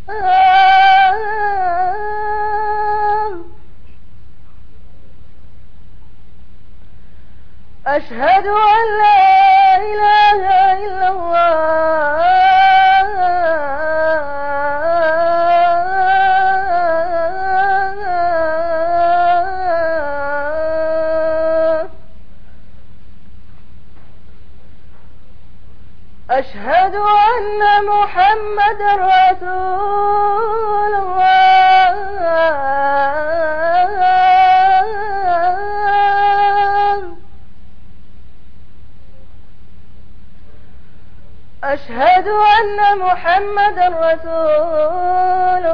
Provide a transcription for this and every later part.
أشهد أن لا إله إلا الله أشهد أن محمد رسول الله أشهد أن محمد رسول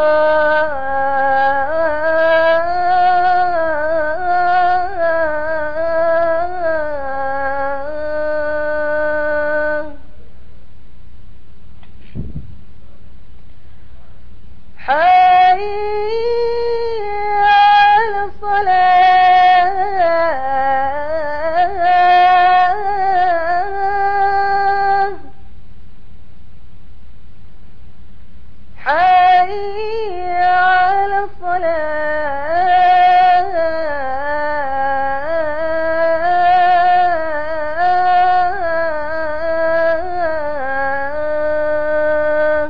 الله حي على الصلاة حي على الصلاة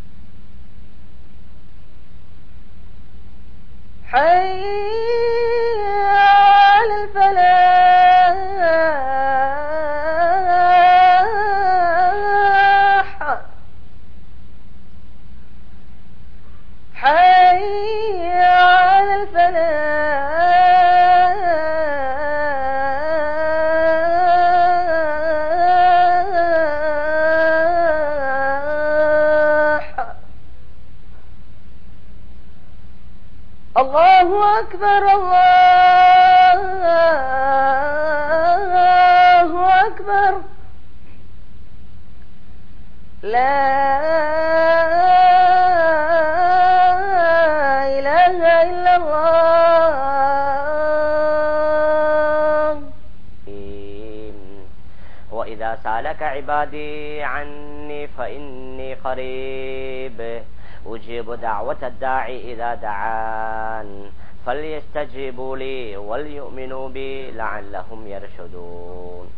حي على الفلاح حي على الفلاح الله أكبر الله أكبر لا إله إلا الله وإذا سألك عبادي عني فإني قريب أجيب دعوة الداعي إذا دعان فليستجيبوا لي وليؤمنوا بي لعلهم يرشدون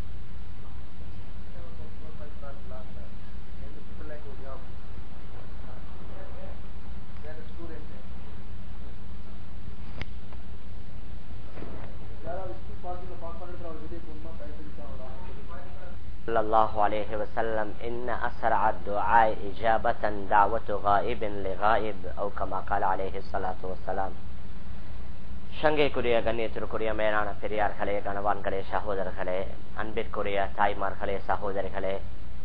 صلى الله عليه وسلم إن أسرع الدعاء إجابة دعوة غائب لغائب أو كما قال عليه الصلاة والسلام சங்கைக்குரிய கண்ணியத்திற்குரிய மேலான பெரியார்களே கணவான்களே சகோதரர்களே அன்பிற்குரிய தாய்மார்களே சகோதரிகளே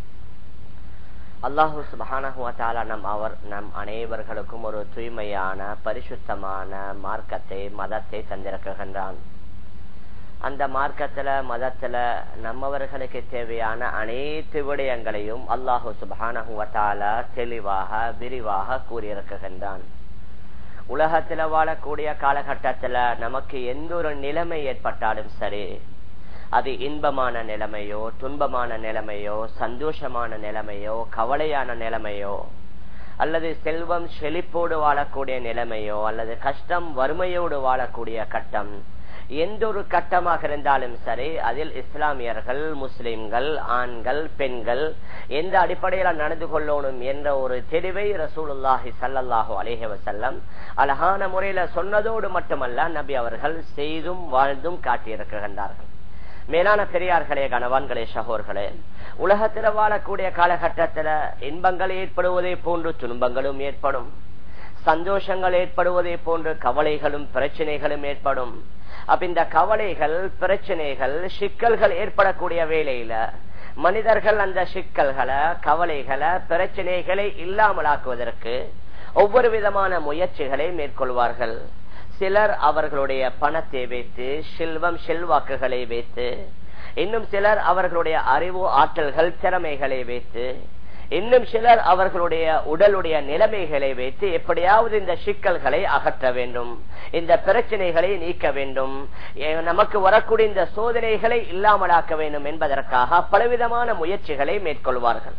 அல்லாஹு சுபஹானஹுவத்தாலா நம் அவர் நம் அனைவர்களுக்கும் ஒரு தூய்மையான பரிசுத்தமான மார்க்கத்தை மதத்தை தந்திருக்கின்றான் அந்த மார்க்கத்துல மதத்துல நம்மவர்களுக்கு தேவையான அனைத்து விடயங்களையும் அல்லாஹு சுபானகுவத்தால தெளிவாக விரிவாக கூறியிருக்கின்றான் உலகத்துல வாழக்கூடிய காலகட்டத்துல நமக்கு எந்த ஒரு நிலைமை ஏற்பட்டாலும் சரி அது இன்பமான நிலைமையோ துன்பமான நிலைமையோ சந்தோஷமான நிலைமையோ கவலையான நிலைமையோ அல்லது செல்வம் செழிப்போடு வாழக்கூடிய நிலைமையோ அல்லது கஷ்டம் வறுமையோடு வாழக்கூடிய கட்டம் எந்த ஒரு கட்டமாக இருந்தாலும் சரி அதில் இஸ்லாமியர்கள் முஸ்லிம்கள் ஆண்கள் பெண்கள் எந்த அடிப்படையில நடந்து கொள்ளணும் என்ற ஒரு தெளிவை ரசூலுல்லாஹி சல்லாஹூ அலேஹி வசல்லம் அழகான முறையில சொன்னதோடு மட்டுமல்ல நபி அவர்கள் செய்தும் வாழ்ந்தும் காட்டியிருக்கின்றார்கள் மேலான பெரியார்களே கணவான்களே சகோர்களே உலகத்துல வாழக்கூடிய காலகட்டத்துல இன்பங்கள் ஏற்படுவதை போன்று துன்பங்களும் ஏற்படும் சந்தோஷங்கள் ஏற்படுவதை போன்று கவலைகளும் பிரச்சனைகளும் ஏற்படும் அப்ப இந்த கவலைகள் பிரச்சனைகள் சிக்கல்கள் ஏற்படக்கூடிய வேலையில மனிதர்கள் அந்த சிக்கல்களை கவலைகளை பிரச்சனைகளை இல்லாமலாக்குவதற்கு ஒவ்வொரு விதமான முயற்சிகளை மேற்கொள்வார்கள் சிலர் அவர்களுடைய பணத்தை வைத்து செல்வம் செல்வாக்குகளை வைத்து இன்னும் சிலர் அவர்களுடைய அறிவு ஆற்றல்கள் திறமைகளை வைத்து இன்னும் சிலர் அவர்களுடைய உடலுடைய நிலைமைகளை வைத்து எப்படியாவது இந்த சிக்கல்களை அகற்ற வேண்டும் இந்த பிரச்சனைகளை நீக்க வேண்டும் நமக்கு வரக்கூடிய இந்த சோதனைகளை இல்லாமலாக்க வேண்டும் என்பதற்காக பலவிதமான முயற்சிகளை மேற்கொள்வார்கள்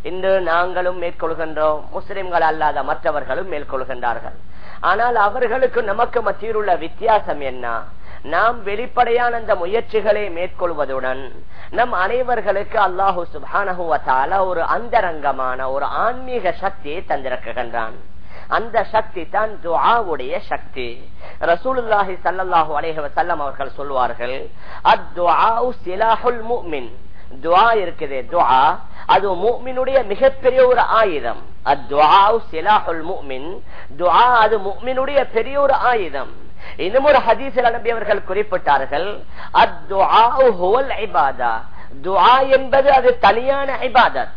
இன்று நாங்களும் மேற்கொள்கின்றோம் முஸ்லிம்கள் அல்லாத மற்றவர்களும் மேற்கொள்கின்றார்கள் ஆனால் அவர்களுக்கு நமக்கு மத்தியில் உள்ள வித்தியாசம் என்ன நாம் வெளிப்படையான அந்த முயற்சிகளை மேற்கொள்வதுடன் நம் அனைவர்களுக்கு அல்லாஹு சுபானகுவத்தால ஒரு அந்தரங்கமான ஒரு ஆன்மீக சக்தியை தந்திருக்கின்றான் அந்த சக்தி தான் துஆவுடைய சக்தி ரசூலுல்லாஹி ஸல்லல்லாஹு அலைஹி வஸல்லம் அவர்கள் சொல்வார்கள் அத்-துஆஉ சிலாஹுல் முஃமின் துஆ இருக்குது துஆ அது முஃமினுடைய மிகப்பெரிய ஒரு ஆயுதம் அத்-துஆஉ சிலாஹுல் முஃமின் துஆ அது முஃமினுடைய பெரிய ஒரு ஆயுதம் இன்னும் ஒரு ஹதீஸில் நபி அவர்கள் குறிப்பிட்டார்கள் அத்-துஆஉ ஹுவல் இபாதா துஆ என்பது அது தனியான இபாதத்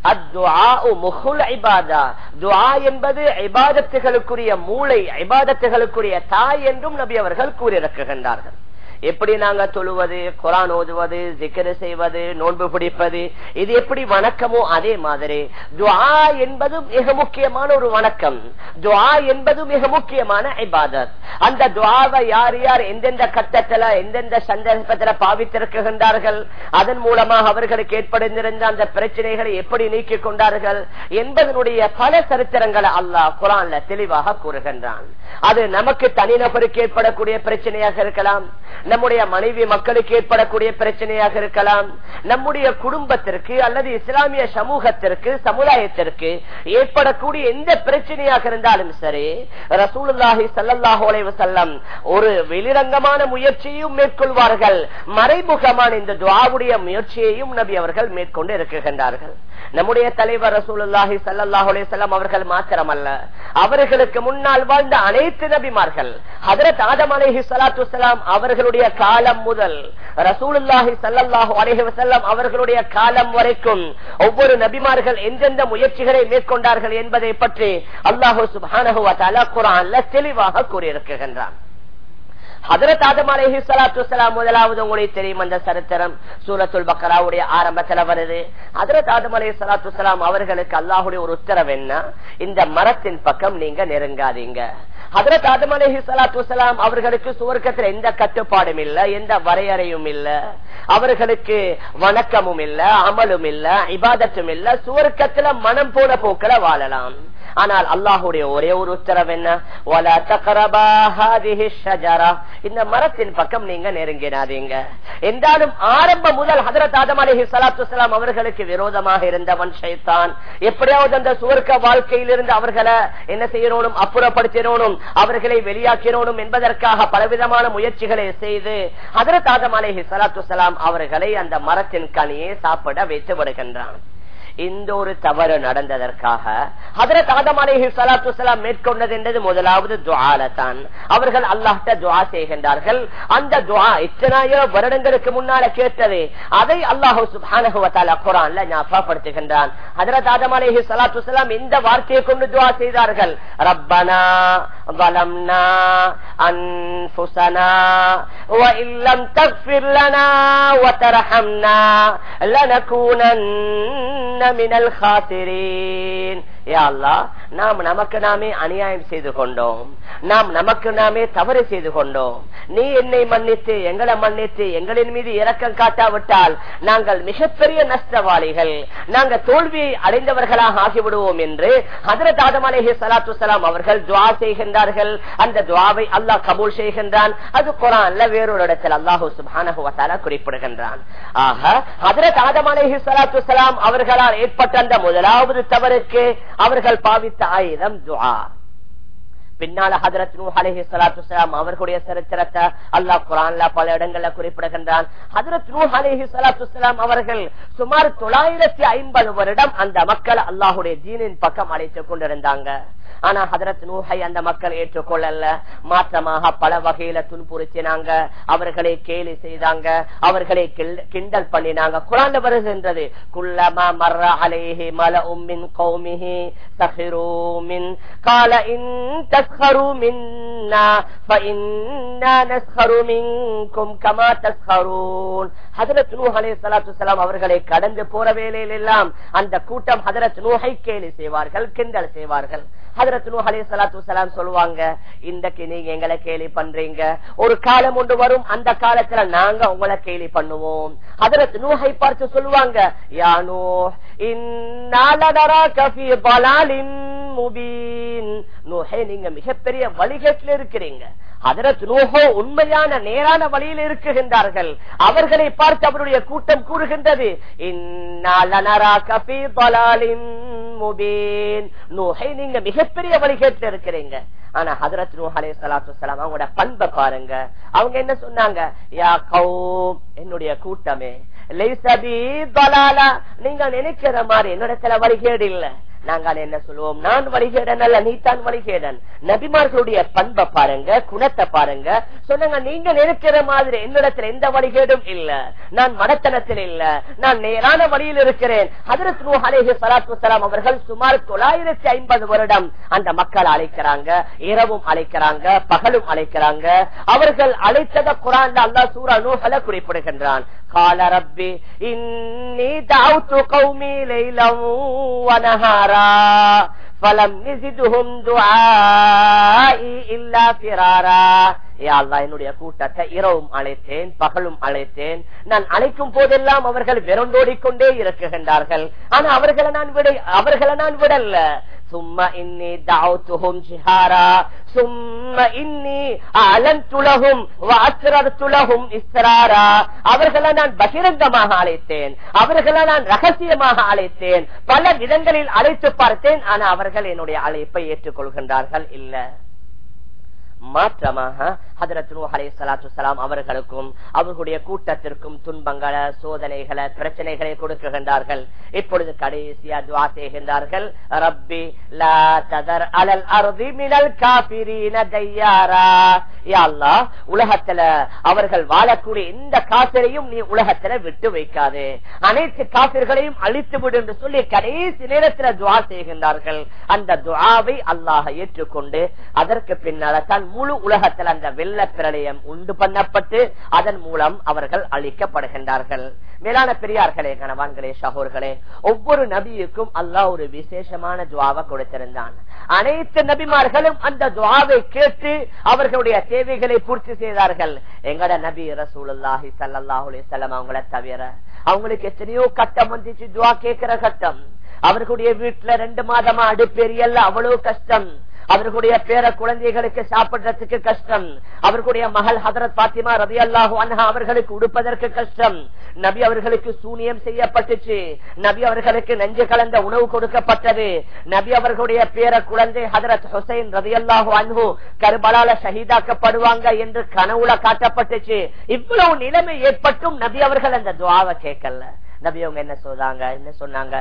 என்பது இபாதத்துகளுக்குரிய மூளை இபாதத்துகளுக்குரிய தாய் என்றும் நபி அவர்கள் கூறியிருக்கின்றார்கள் எப்படி நாங்க தொழுவது குரான் ஓதுவது ஜிக்கரு செய்வது நோன்பு பிடிப்பது இது எப்படி வணக்கமோ அதே மாதிரி துவா என்பது மிக முக்கியமான ஒரு வணக்கம் துவா என்பது மிக முக்கியமான ஐபாதத் அந்த துவாவை யார் யார் எந்தெந்த கட்டத்துல எந்தெந்த சந்தர்ப்பத்துல பாவித்திருக்கின்றார்கள் அதன் மூலமாக அவர்களுக்கு ஏற்படுத்திருந்த அந்த பிரச்சனைகளை எப்படி நீக்கிக் கொண்டார்கள் என்பதனுடைய பல சரித்திரங்களை அல்லாஹ் குரான்ல தெளிவாக கூறுகின்றான் அது நமக்கு தனிநபருக்கு ஏற்படக்கூடிய பிரச்சனையாக இருக்கலாம் நம்முடைய மனைவி மக்களுக்கு ஏற்படக்கூடிய பிரச்சனையாக இருக்கலாம் நம்முடைய குடும்பத்திற்கு அல்லது இஸ்லாமிய சமூகத்திற்கு சமுதாயத்திற்கு ஏற்படக்கூடிய எந்த பிரச்சனையாக இருந்தாலும் சரி ரசூலுல்லாஹி சல்லாஹூ செல்லம் ஒரு வெளிரங்கமான முயற்சியையும் மேற்கொள்வார்கள் மறைமுகமான இந்த துவாவுடைய முயற்சியையும் நபி அவர்கள் மேற்கொண்டு இருக்குகின்றார்கள் நம்முடைய தலைவர் ரசூலுல்லாஹி சல்லாஹூ செல்லம் அவர்கள் மாத்திரமல்ல அவர்களுக்கு முன்னால் வாழ்ந்த அனைத்து நபிமார்கள் ஹதரத் ஆதம் அலேஹி சலாத்து வலாம் அவர்களுடைய காலம் முதல் ரசூலுல்லாஹி சல்லாஹூ அலேஹி வசல்லம் அவர்களுடைய காலம் வரைக்கும் ஒவ்வொரு நபிமார்கள் எந்தெந்த முயற்சிகளை மேற்கொண்டார்கள் என்பதை பற்றி அல்லாஹூ சுபானஹுவ குரான்ல தெளிவாக கூறியிருக்கின்றான் ஹதரத் ஆதம் அலேஹி சலாத்து வலாம் முதலாவது உங்களுக்கு தெரியும் அந்த சரித்திரம் சூரத்துல் பக்கராவுடைய ஆரம்பத்துல வருது ஹதரத் ஆதம் அலேஹி சலாத்து வலாம் அவர்களுக்கு அல்லாஹுடைய ஒரு உத்தரவு என்ன இந்த மரத்தின் பக்கம் நீங்க நெருங்காதீங்க ஹதரத் ஆதம் அலேஹி சலாத்து வலாம் அவர்களுக்கு சுவர்க்கத்துல எந்த கட்டுப்பாடும் இல்ல எந்த வரையறையும் இல்ல அவர்களுக்கு வணக்கமும் இல்ல அமலும் இல்ல இபாதத்தும் இல்ல சுவர்க்கத்துல மனம் போன போக்கில வாழலாம் ஆனால் அல்லாஹுடைய ஒரே ஒரு உத்தரவு என்ன இந்த மரத்தின் பக்கம் நீங்க நெருங்கினாதீங்க என்றாலும் ஆரம்பம் முதல் ஹதரத் ஆதம் அலஹி சலாத்து அவர்களுக்கு விரோதமாக இருந்தவன் ஷைத்தான் எப்படியாவது அந்த சுவர்க்க வாழ்க்கையிலிருந்து அவர்களை என்ன செய்யணும் அப்புறப்படுத்தினோனும் அவர்களை வெளியாக்கினோனும் என்பதற்காக பலவிதமான முயற்சிகளை செய்து ஹதரத் ஆதம் அலஹி சலாத்து அவர்களை அந்த மரத்தின் கனியை சாப்பிட வைத்து விடுகின்றான் இந்த ஒரு தவறு நடந்ததற்காக ஹதரத் ஆதம் அலேஹி சலாத்து வலாம் மேற்கொண்டது என்றது முதலாவது துவாலத்தான் அவர்கள் அல்லாஹ்ட துவா செய்கின்றார்கள் அந்த துவா இத்தனாயிரம் வருடங்களுக்கு முன்னால கேட்டது அதை அல்லாஹு சுபானகுவத்தால குரான்ல ஞாபகப்படுத்துகின்றான் ஹதரத் ஆதம் அலேஹி சலாத்து வலாம் இந்த வார்த்தையை கொண்டு துவா செய்தார்கள் ரப்பனா வலம்னா அன்புசனா وإن لم تغفر لنا وترحمنا لنكونن من الخاسرين நாம் நமக்கு நாமே அநியாயம் செய்து கொண்டோம் நாம் நமக்கு நாமே தவறு செய்து கொண்டோம் நீ என்னை மன்னித்து எங்களை மன்னித்து எங்களின் மீது இரக்கம் காட்டாவிட்டால் நாங்கள் மிகப்பெரிய நஷ்டவாளிகள் நாங்கள் தோல்வியை அடைந்தவர்களாக ஆகிவிடுவோம் என்று ஹதரத் ஆதம் அலேஹி சலாத்து சலாம் அவர்கள் துவா செய்கின்றார்கள் அந்த துவாவை அல்லாஹ் கபூல் செய்கின்றான் அது குரான்ல வேறொரு இடத்தில் அல்லாஹூ சுபானகுவத்தால குறிப்பிடுகின்றான் ஆக ஹதரத் ஆதம் அலேஹி சலாத்து சலாம் அவர்களால் ஏற்பட்ட அந்த முதலாவது தவறுக்கு அவர்கள் பாவித்த ஆயுதம் துவா பின்னால ஹதரத் நூ அலஹி சலாத்து சலாம் அவர்களுடைய சரித்திரத்தை அல்லாஹ் குரான்ல பல இடங்கள்ல குறிப்பிடுகின்றான் ஹதரத் நூ அலஹி சலாத்து சலாம் அவர்கள் சுமார் தொள்ளாயிரத்தி ஐம்பது வருடம் அந்த மக்கள் அல்லாஹுடைய தீனின் பக்கம் அழைத்துக் கொண்டிருந்தாங்க ஆனா ஹதரத் நூஹை அந்த மக்கள் ஏற்றுக்கொள்ளல மாற்றமாக பல வகையில துன்புறுத்தினாங்க அவர்களை கேலி செய்தாங்க அவர்களை கிண்டல் பண்ணினாங்க குழாண்டு வருகின்றது குள்ளமா மர்ற அலேஹி மல உம்மின் கௌமிஹி சஹிரூமின் கால இன் தஸ்ஹரு மின்னா ஃபஇன்னா நஸ்ஹரு மின்கும் கமா தஸ்ஹரூன் ஹதரத் நூ அலே சலாத்து சலாம் அவர்களை கடந்து போற வேலையில் எல்லாம் அந்த கூட்டம் ஹதரத் நூஹை கேலி செய்வார்கள் கிண்டல் செய்வார்கள் ஹதரத் நூ அலே சலாத்து சலாம் சொல்லுவாங்க இன்றைக்கு நீங்க எங்களை கேலி பண்றீங்க ஒரு காலம் ஒன்று வரும் அந்த காலத்துல நாங்க உங்களை கேலி பண்ணுவோம் ஹதரத் நூஹை பார்த்து சொல்லுவாங்க யானோ நீங்க மிகப்பெரிய வழிகேட்டில் இருக்கிறீங்க ஹதரத் நூஹோ உண்மையான நேரான வழியில் இருக்குகின்றார்கள் அவர்களை பார்த்து அவருடைய கூட்டம் கூறுகின்றது நீங்க மிகப்பெரிய வழிகேட்டில் இருக்கிறீங்க ஆனா ஹதரத் நூ அலே சலாத்து சலாம் அவங்களோட பண்பை பாருங்க அவங்க என்ன சொன்னாங்க யா கௌம் என்னுடைய கூட்டமே நீங்க நினைக்கிற மாதிரி என்னிடத்துல வழிகேடு இல்ல நாங்கள் என்ன சொல்லுவோம் நான் வழிகேடன் அல்ல நீத்தான் வழிகேடன் நபிமார்களுடைய பண்பை பாருங்க குணத்தை பாருங்க சொன்னாங்க நீங்க நினைக்கிற மாதிரி என்னிடத்துல எந்த வழிகேடும் இல்ல நான் மடத்தனத்தில் இல்ல நான் நேரான வழியில் இருக்கிறேன் ஹதரத் நூ அலேஹி சலாத்து சலாம் அவர்கள் சுமார் தொள்ளாயிரத்தி ஐம்பது வருடம் அந்த மக்கள் அழைக்கிறாங்க இரவும் அழைக்கிறாங்க பகலும் அழைக்கிறாங்க அவர்கள் அழைத்தத குரான் அல்லா சூரா நூஹல குறிப்பிடுகின்றான் قال ربي إني دعوت قومي ليلا ونهارا فلم يزدهم دعائي إلا فرارا என்னுடைய கூட்டத்தை இரவும் அழைத்தேன் பகலும் அழைத்தேன் நான் அழைக்கும் போதெல்லாம் அவர்கள் விரண்டோடிக்கொண்டே இருக்குகின்றார்கள் ஆனா அவர்களை நான் விட அவர்களை நான் விடல சும்மா இன்னி தாவுத்துகும் ஜிஹாரா சும்மா இன்னி அலந்துலகும் வாத்திரத்துலகும் இஸ்ராரா அவர்களை நான் பகிரங்கமாக அழைத்தேன் அவர்களை நான் ரகசியமாக அழைத்தேன் பல விதங்களில் அழைத்து பார்த்தேன் ஆனா அவர்கள் என்னுடைய அழைப்பை ஏற்றுக்கொள்கின்றார்கள் இல்ல மாற்றமாக ஹதரத் நூ அலை சலாத்து சலாம் அவர்களுக்கும் அவர்களுடைய கூட்டத்திற்கும் துன்பங்களை சோதனைகளை பிரச்சனைகளை கொடுக்குகின்றார்கள் இப்பொழுது கடைசியா துவா செய்கின்றார்கள் ரப்பி லா ததர் அலல் அருதி மினல் காபிரீன தையாரா யாழ்லா உலகத்துல அவர்கள் வாழக்கூடிய இந்த காசிரையும் நீ உலகத்துல விட்டு வைக்காதே அனைத்து காப்பிர்களையும் அழித்து விடு என்று சொல்லி கடைசி நேரத்தில் துவா செய்கின்றார்கள் அந்த துவாவை அல்லாஹ் ஏற்றுக்கொண்டு அதற்கு பின்னால தான் முழு உலகத்தில் அந்த வெள்ள பிரளயம் உண்டு பண்ணப்பட்டு அதன் மூலம் அவர்கள் அழிக்கப்படுகின்றார்கள் மேலான பெரியார்களே கணவான்களே சகோர்களே ஒவ்வொரு நபியுக்கும் அல்லாஹ் ஒரு விசேஷமான துவாவை கொடுத்திருந்தான் அனைத்து நபிமார்களும் அந்த துவாவை கேட்டு அவர்களுடைய தேவைகளை பூர்த்தி செய்தார்கள் எங்கட நபி ரசூலுல்லாஹி சல்லாஹூ அலிசல்லாம் அவங்கள தவிர அவங்களுக்கு எத்தனையோ கட்டம் வந்துச்சு துவா கேட்கிற கட்டம் அவர்களுடைய வீட்டுல ரெண்டு மாதமா அடுப்பெரியல்ல அவ்வளவு கஷ்டம் அவர்களுடைய பேர குழந்தைகளுக்கு சாப்பிடுறதுக்கு கஷ்டம் அவர்களுடைய மகள் ஹதரத் பாத்திமா ரவி அல்லாஹு அன்ஹா அவர்களுக்கு உடுப்பதற்கு கஷ்டம் நபி அவர்களுக்கு சூனியம் செய்யப்பட்டுச்சு நபி அவர்களுக்கு நெஞ்சு கலந்த உணவு கொடுக்கப்பட்டது நபி அவர்களுடைய பேர குழந்தை ஹதரத் ஹுசைன் ரவி அல்லாஹு அன்ஹு கருபலால ஷஹீதாக்கப்படுவாங்க என்று கனவுல காட்டப்பட்டுச்சு இவ்வளவு நிலைமை ஏற்பட்டும் நபி அவர்கள் அந்த துவாவை கேட்கல நபி அவங்க என்ன சொல்றாங்க என்ன சொன்னாங்க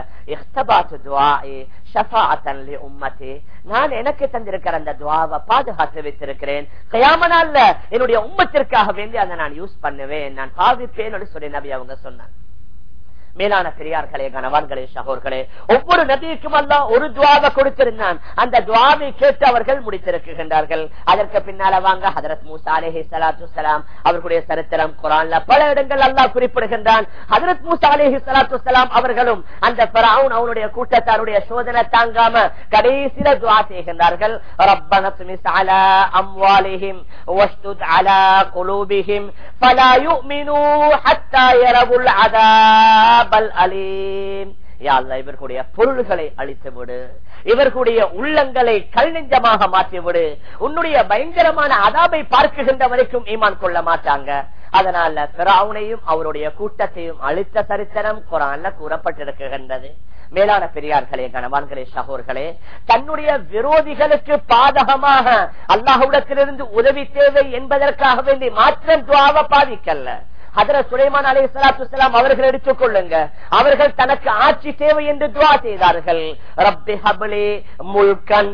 நான் எனக்கு தந்திருக்கிற அந்த துவாவை பாதுகாத்து வைத்திருக்கிறேன் கயாமனால என்னுடைய உம்மத்திற்காக வேண்டி அதை நான் யூஸ் பண்ணுவேன் நான் பாவிப்பேன் சொல்லி நபி அவங்க சொன்னாங்க மேலான பெரியார்களே கணவான்களே சகோர்களே ஒவ்வொரு நபிக்கும் அல்ல ஒரு துவாவை கொடுத்திருந்தான் அந்த துவாவை கேட்டு அவர்கள் முடித்திருக்கின்றார்கள் அதற்கு பின்னால வாங்க ஹதரத் மூசா அலேஹி சலாத்து சலாம் அவர்களுடைய சரித்திரம் குரான்ல பல இடங்கள் அல்லாஹ் குறிப்பிடுகின்றான் ஹதரத் மூசா அலேஹி சலாத்து சலாம் அவர்களும் அந்த பராவுன் அவனுடைய கூட்டத்தாருடைய சோதனை தாங்காம கடைசியில துவா செய்கின்றார்கள் ரப்பன துமிஸ் அலா அம்வாலிஹிம் வஷ்துத் அலா குலூபிஹிம் ஃபலா யுமினூ ஹத்தா யரவுல் அதாப் இவர்களுடைய பொருள்களை அழித்து விடு இவர்களுடைய உள்ளங்களை கல் நெஞ்சமாக மாற்றிவிடு உன்னுடைய பயங்கரமான அதாபை பார்க்குகின்ற வரைக்கும் ஈமான் கொள்ள மாட்டாங்க அதனால பிராவுனையும் அவருடைய கூட்டத்தையும் அழித்த சரித்திரம் குரான்ல கூறப்பட்டிருக்கின்றது மேலான பெரியார்களே கணவான்களே சகோர்களே தன்னுடைய விரோதிகளுக்கு பாதகமாக அல்லாஹுடத்திலிருந்து உதவி தேவை என்பதற்காக வேண்டி மாற்றம் துவாவ பாதிக்கல்ல ஹதர சுலைமான் அலி சலாத்து சலாம் அவர்கள் எடுத்துக் கொள்ளுங்க அவர்கள் தனக்கு ஆட்சி தேவை என்று துவா செய்தார்கள் ரப்பி ஹபலி முல்கன்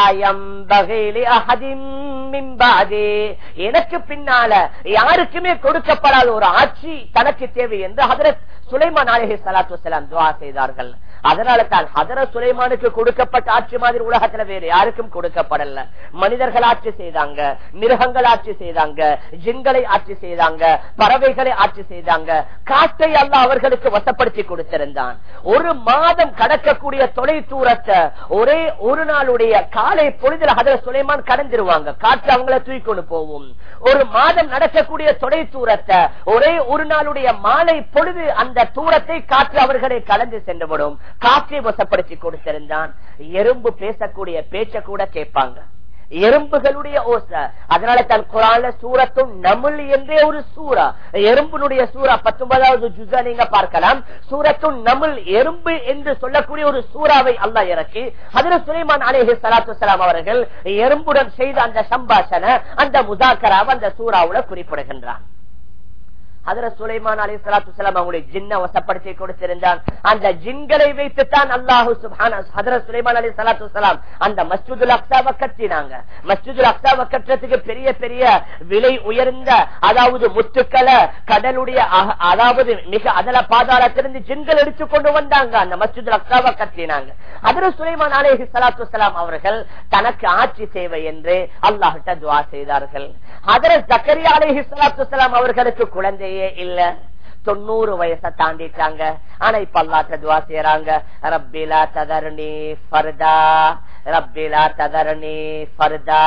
எனக்கு பின்னால யாருக்குமே கொடுக்கப்படாத ஒரு ஆட்சி தனக்கு தேவை என்று ஹதரத் சுலைமான் அலஹி சலாத்து சலாம் துவா செய்தார்கள் அதனால தான் ஹதர சுலைமானுக்கு கொடுக்கப்பட்ட ஆட்சி மாதிரி உலகத்துல வேற யாருக்கும் கொடுக்கப்படல மனிதர்கள் ஆட்சி செய்தாங்க மிருகங்கள் ஆட்சி செய்தாங்க ஜின்களை ஆட்சி செய்தாங்க பறவைகளை ஆட்சி செய்தாங்க காட்டை அல்ல அவர்களுக்கு வசப்படுத்தி கொடுத்திருந்தான் ஒரு மாதம் கடக்கக்கூடிய தொலை தூரத்தை ஒரே ஒரு நாளுடைய காலை பொழுதுல ஹதர சுலைமான் கடந்துருவாங்க காற்று அவங்கள தூக்கொண்டு போகும் ஒரு மாதம் நடக்கக்கூடிய தொலை தூரத்தை ஒரே ஒரு நாளுடைய மாலை பொழுது அந்த தூரத்தை காற்று அவர்களை கலந்து சென்றுவிடும் காற்றை வசப்படுத்தி கொடுத்திருந்தான் எறும்பு பேசக்கூடிய பேச்ச கூட கேட்பாங்க எறும்புகளுடைய ஓசை அதனால தன் குரான சூரத்தும் நமுல் என்றே ஒரு சூறா எறும்பினுடைய சூறா பத்தொன்பதாவது ஜுசா நீங்க பார்க்கலாம் சூரத்தும் நமுல் எறும்பு என்று சொல்லக்கூடிய ஒரு சூறாவை அல்லா இறக்கி அதில் சுலைமான் அலேஹி சலாத்து சலாம் அவர்கள் எறும்புடன் செய்த அந்த சம்பாஷனை அந்த முதாக்கராவை அந்த சூறாவுல குறிப்பிடுகின்றான் அதர சுலைமான் அலி சலாத்து சலாம் அவங்களுடைய ஜின்ன வசப்படுத்தி கொடுத்திருந்தான் அந்த ஜின்களை வைத்துத்தான் அல்லாஹு ஹதர சுலைமான் அலி சலாத்து சலாம் அந்த மஸ்ஜிதுல் அக்சாவை கட்டினாங்க மஸ்ஜிதுல் அக்சாவை கட்டுறதுக்கு பெரிய பெரிய விலை உயர்ந்த அதாவது முத்துக்களை கடலுடைய அதாவது மிக அதல பாதாளத்திலிருந்து ஜின்கள் எடுத்து கொண்டு வந்தாங்க அந்த மஸ்ஜிதுல் அக்சாவை கட்டினாங்க அதர சுலைமான் அலேஹி சலாத்து சலாம் அவர்கள் தனக்கு ஆட்சி சேவை என்று அல்லாஹிட்ட துவா செய்தார்கள் அதர ஜக்கரியா அலேஹி சலாத்து சலாம் அவர்களுக்கு குழந்தையே இல்ல தொண்ணூறு வயசை தாண்டிட்டாங்க ஆனா இப்ப அல்லாட்ட துவா செய்யறாங்க ரப்பிலா ததர்னி ஃபர்தா ரப்பிலா ததர்னி ஃபர்தா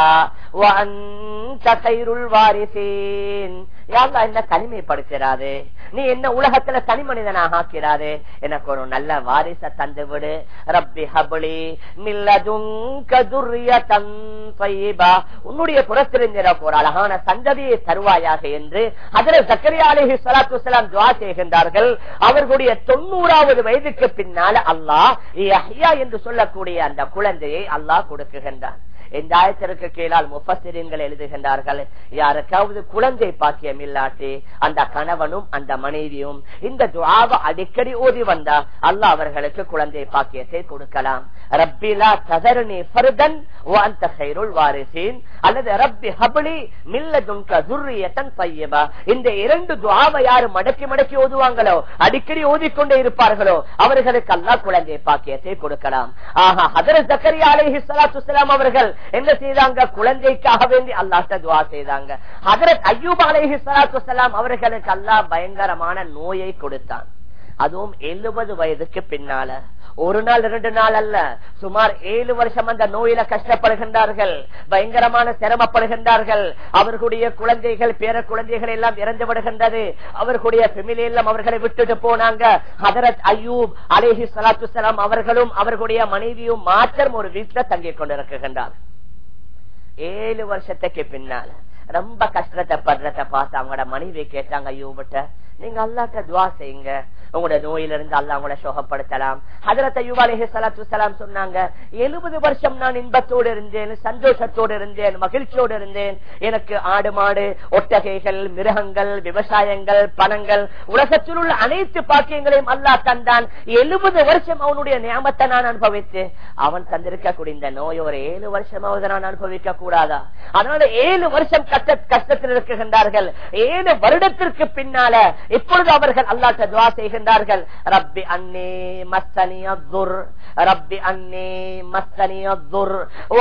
கைருள் வாரிசீன் யாருலா என்ன தனிமைப்படுத்திடாது நீ என்ன உலகத்துல தனி மனிதனாக ஆக்கிறாரு எனக்கு ஒரு நல்ல வாரிச தந்து விடு ரப்பி ஹபலி உன்னுடைய புறத்திருந்த ஒரு அழகான சந்ததியை தருவாயாக என்று அதில் சக்கரியா அலிஹி சலாத்து சலாம் துவா செய்கின்றார்கள் அவர்களுடைய தொண்ணூறாவது வயதுக்கு பின்னால அல்லாஹ் ஐயா என்று சொல்லக்கூடிய அந்த குழந்தையை அல்லாஹ் கொடுக்குகின்றான் இந்த ஆயத்திற்கு கீழால் முப்பசிரியன்கள் எழுதுகின்றார்கள் யாருக்காவது குழந்தை பாக்கியம் இல்லாட்டி அந்த கணவனும் அந்த மனைவியும் இந்த துவாவை அடிக்கடி ஓதி வந்தா அல்லாஹ் அவர்களுக்கு குழந்தை பாக்கியத்தை கொடுக்கலாம் ரப்பிலா ததரணி ஃபர்தன் அந்த கைருள் வாரிசின் அல்லது ரப்பி ஹபலி மில்லதுன்க துர்ரியத்தன் பையபா இந்த இரண்டு துவாவை யாரு மடக்கி மடக்கி ஓதுவாங்களோ அடிக்கடி ஓதிக்கொண்டே இருப்பார்களோ அவர்களுக்கு அல்லாஹ் குழந்தை பாக்கியத்தை கொடுக்கலாம் ஆஹா ஹதர ஜக்கரியா அலைஹி ஸலாத்து வஸலாம் அவர்கள் என்ன செய்தாங்க குழந்தைக்காக வேண்டி அல்லாஹ்ட்ட துவா செய்தாங்க ஹதரத் அய்யூப் அலைஹி ஸலாத்து வஸலாம் அவர்களுக்கு அல்லாஹ் பயங்கரமான நோயை கொடுத்தான் அதுவும் எழுபது வயதுக்கு பின்னால ஒரு நாள் இரண்டு நாள் அல்ல சுமார் ஏழு வருஷம் அந்த நோயில கஷ்டப்படுகின்றார்கள் பயங்கரமான சிரமப்படுகின்றார்கள் அவர்களுடைய குழந்தைகள் பேர குழந்தைகள் எல்லாம் இறந்து விடுகின்றது அவர்களுடைய பெமிலி எல்லாம் அவர்களை விட்டுட்டு போனாங்க ஹதரத் அய்யூப் அலேஹி சலாத்து சலாம் அவர்களும் அவர்களுடைய மனைவியும் மாற்றம் ஒரு வீட்டுல தங்கிக் கொண்டிருக்கின்றார் ஏழு வருஷத்துக்கு பின்னால ரொம்ப கஷ்டத்தை படுறத பார்த்து அவங்களோட மனைவி கேட்டாங்க ஐயோபிட்ட நீங்க அல்லாட்ட துவா செய்யுங்க உங்களோட நோயிலிருந்து அல்லா உங்களை சோகப்படுத்தலாம் ஹதரத் யுவாலேஹி சலாத்து சலாம் சொன்னாங்க எழுபது வருஷம் நான் இன்பத்தோடு இருந்தேன் சந்தோஷத்தோடு இருந்தேன் மகிழ்ச்சியோடு இருந்தேன் எனக்கு ஆடு மாடு ஒட்டகைகள் மிருகங்கள் விவசாயங்கள் பணங்கள் உலகத்தில் உள்ள அனைத்து பாக்கியங்களையும் அல்லா தந்தான் எழுபது வருஷம் அவனுடைய நியமத்தை நான் அனுபவித்து அவன் தந்திருக்கக்கூடிய இந்த நோய் ஒரு ஏழு வருஷமாவது நான் அனுபவிக்க கூடாதா அதனால ஏழு வருஷம் கஷ்ட கஷ்டத்தில் இருக்குகின்றார்கள் ஏழு வருடத்திற்கு பின்னால இப்பொழுது அவர்கள் அல்லாட்ட துவா செய்கின்றார்கள் ரப்பி அன்னே மஸ்தனி அத்துர் ரப்பி அன்னே மஸ்தனி அத்துர்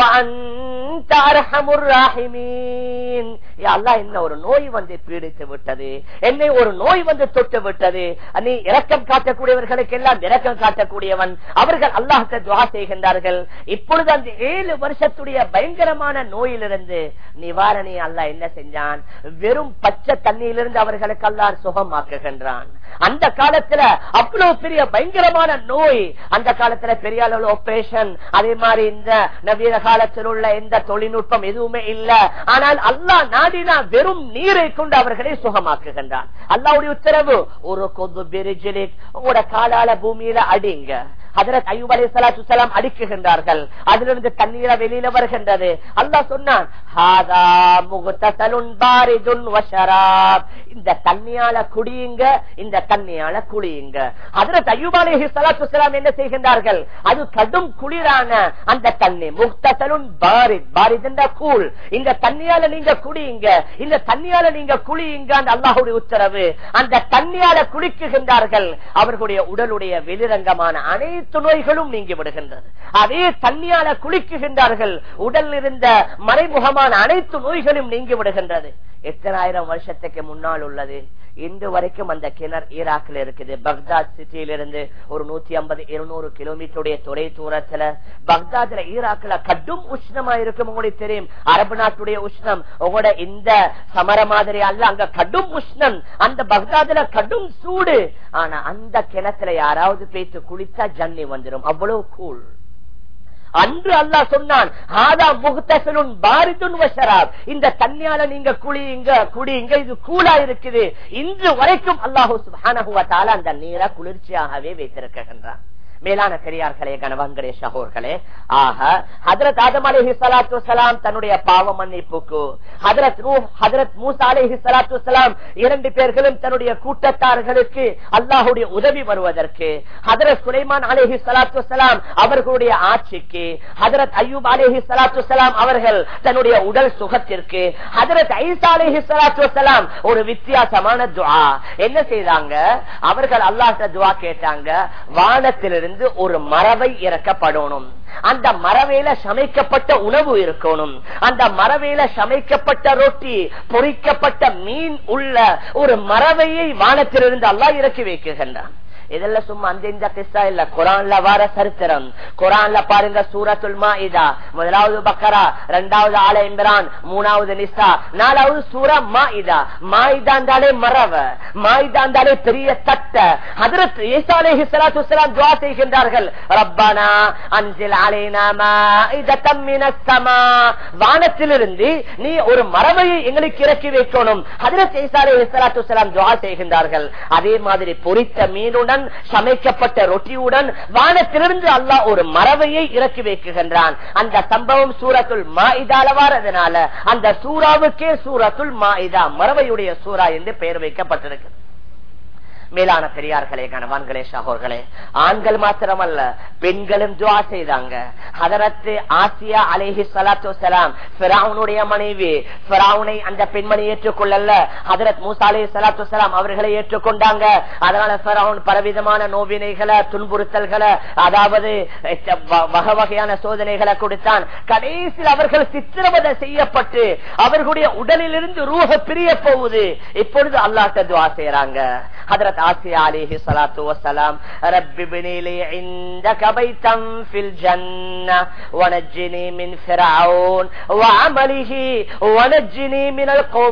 என்ன ஒரு நோய் வந்து பீடித்து விட்டது என்னை ஒரு நோய் வந்து தொட்டு விட்டது நீ இரக்கம் காட்டக்கூடியவர்களுக்கு எல்லாம் இரக்கம் காட்டக்கூடியவன் அவர்கள் அல்லாஹத்தை துவா செய்கின்றார்கள் இப்பொழுது அந்த ஏழு வருஷத்துடைய பயங்கரமான நோயிலிருந்து நிவாரணி அல்லா என்ன செஞ்சான் வெறும் பச்சை தண்ணியிலிருந்து அவர்களுக்கு அல்லார் சுகமாக்குகின்றான் அந்த காலத்துல அவ்வளவு பெரிய பயங்கரமான நோய் அந்த காலத்துல பெரிய அளவு ஆபரேஷன் அதே மாதிரி இந்த நவீன காலத்தில் உள்ள எந்த தொழில்நுட்பம் எதுவுமே இல்ல ஆனால் அல்லாஹ் நாடினா வெறும் நீரை கொண்டு அவர்களை சுகமாக்குகின்றான் அல்லாவுடைய உத்தரவு ஒரு கொது பெருஜிலிக் உங்களோட காலால பூமியில அடிங்க ஹதரத் ஐயூப் அலி சலாத்து சலாம் அடிக்குகின்றார்கள் அதிலிருந்து தண்ணீர வெளியில வருகின்றது அல்லாஹ் சொன்னான் இந்த தண்ணியால குடியுங்க இந்த தண்ணியால குளியுங்க ஹதரத் ஐயூப் அலி சலாத்து சலாம் என்ன செய்கின்றார்கள் அது கடும் குளிரான அந்த தண்ணி முக்தசலுன் பாரித் பாரித் என்ற கூழ் இந்த தண்ணியால நீங்க குடியுங்க இந்த தண்ணியால நீங்க குளியுங்க அந்த அல்லாஹுடைய உத்தரவு அந்த தண்ணியால குளிக்குகின்றார்கள் அவர்களுடைய உடலுடைய வெளிரங்கமான அனைத்து அனைத்து நோய்களும் நீங்கி விடுகின்றது அதே தண்ணியால குளிக்குகின்றார்கள் உடல் இருந்த மறைமுகமான அனைத்து நோய்களும் நீங்கி விடுகின்றது எத்தனாயிரம் வருஷத்துக்கு முன்னால் உள்ளது இன்று வரைக்கும் அந்த கிணறு ஈராக்ல இருக்குது பக்தாத் சிட்டியிலிருந்து ஒரு நூத்தி ஐம்பது இருநூறு கிலோமீட்டருடைய தொலை தூரத்துல பக்தாத்ல ஈராக்ல கடும் உஷ்ணமா இருக்கும் உங்களுக்கு தெரியும் அரபு நாட்டுடைய உஷ்ணம் உங்களோட இந்த சமர மாதிரி அல்ல அங்க கடும் உஷ்ணம் அந்த பக்தாதுல கடும் சூடு ஆனா அந்த கிணத்துல யாராவது பேத்து குளித்தா ஜன்னி வந்துடும் அவ்வளவு கூழ் அன்று அல்லாஹ் சொன்னான் ஆதா முகத்தசனும் பாரிதுன் வசராப் இந்த தண்ணியால நீங்க குளியுங்க குடியுங்க இது கூலா இருக்குது இன்று வரைக்கும் அல்லாஹூ சுபானஹுவ தால அந்த நீரை குளிர்ச்சியாகவே வைத்திருக்கின்றான் மேலான பெரியார்களே கணவன்களே சகோர்களே ஆக ஹதரத் ஆதம் அலிஹி சலாத்து வலாம் தன்னுடைய பாவ மன்னிப்புக்கு ஹதரத் ஹதரத் மூசா அலிஹி சலாத்து வலாம் இரண்டு பேர்களும் தன்னுடைய கூட்டத்தார்களுக்கு அல்லாஹுடைய உதவி வருவதற்கு ஹதரத் சுலைமான் அலிஹி சலாத்து வலாம் அவர்களுடைய ஆட்சிக்கு ஹதரத் அய்யூப் அலிஹி சலாத்து வலாம் அவர்கள் தன்னுடைய உடல் சுகத்திற்கு ஹதரத் ஐசா அலிஹி சலாத்து வலாம் ஒரு வித்தியாசமான துவா என்ன செய்தாங்க அவர்கள் அல்லாஹ் துவா கேட்டாங்க வானத்திலிருந்து இருந்து ஒரு மரவை இறக்கப்படணும் அந்த மரவேல சமைக்கப்பட்ட உணவு இருக்கணும் அந்த மரவேல சமைக்கப்பட்ட ரொட்டி பொறிக்கப்பட்ட மீன் உள்ள ஒரு மரவையை வானத்திலிருந்து அல்லாஹ் இறக்கி வைக்குகின்றான் இதெல்லாம் சும்மா அந்த இந்த கிஸ்ஸா இல்ல குரான்ல வர சரித்திரம் குரான்ல பாருங்க சூரத்துல் மாஇதா முதலாவது பக்கரா இரண்டாவது ஆல இம்ரான் மூணாவது நிசா நாலாவது சூரா மாஇதா மாயிதாந்தாலே மரவ மாயிதாந்தாலே பெரிய தட்ட ஹதரத் ஈசா அலைஹி ஸலாத்து வஸலாம் துஆ செய்கின்றார்கள் ரப்பனா அன்சில் அலைனா மாஇதத்தம் மினஸ் ஸமா வானத்திலிருந்து நீ ஒரு மரவையை எங்களுக்கு இறக்கி வைக்கணும் ஹதரத் ஈசா அலைஹி ஸலாத்து வஸலாம் துஆ செய்கின்றார்கள் அதே மாதிரி பொரித்த மீனுடன் சமைக்கப்பட்ட ரொட்டியுடன் வானத்திலிருந்து அல்லாஹ் ஒரு மரவையை இறக்கி வைக்குகின்றான் அந்த சம்பவம் சூரத்துல் மாஇதால வாரதுனால அந்த சூறாவுக்கே சூரத்துல் மாஇதா மரவையுடைய சூறா என்று பெயர் வைக்கப்பட்டிருக்கு மேலான பெரியார்களே கணவான்களே சகோர்களே ஆண்கள் மாத்திரமல்ல பெண்களும் துவா செய்தாங்க ஹதரத்து ஆசியா அலேஹி சலாத்து சலாம் பிராவுனுடைய மனைவி பிராவுனை அந்த பெண்மணி ஏற்றுக்கொள்ளல ஹதரத் மூசா அலி சலாத்து சலாம் அவர்களை ஏற்றுக்கொண்டாங்க அதனால பிராவுன் பலவிதமான நோவினைகளை துன்புறுத்தல்களை அதாவது வகை வகையான சோதனைகளை கொடுத்தான் கடைசியில் அவர்கள் சித்திரவதை செய்யப்பட்டு அவர்களுடைய உடலிலிருந்து ரூஹ பிரிய போகுது இப்பொழுது அல்லாட்ட துவா செய்யறாங்க ஹதரத் آسيا عليه الصلاة والسلام رب ابني لي عندك بيتا في الجنة ونجني من فرعون وعمله ونجني من القوم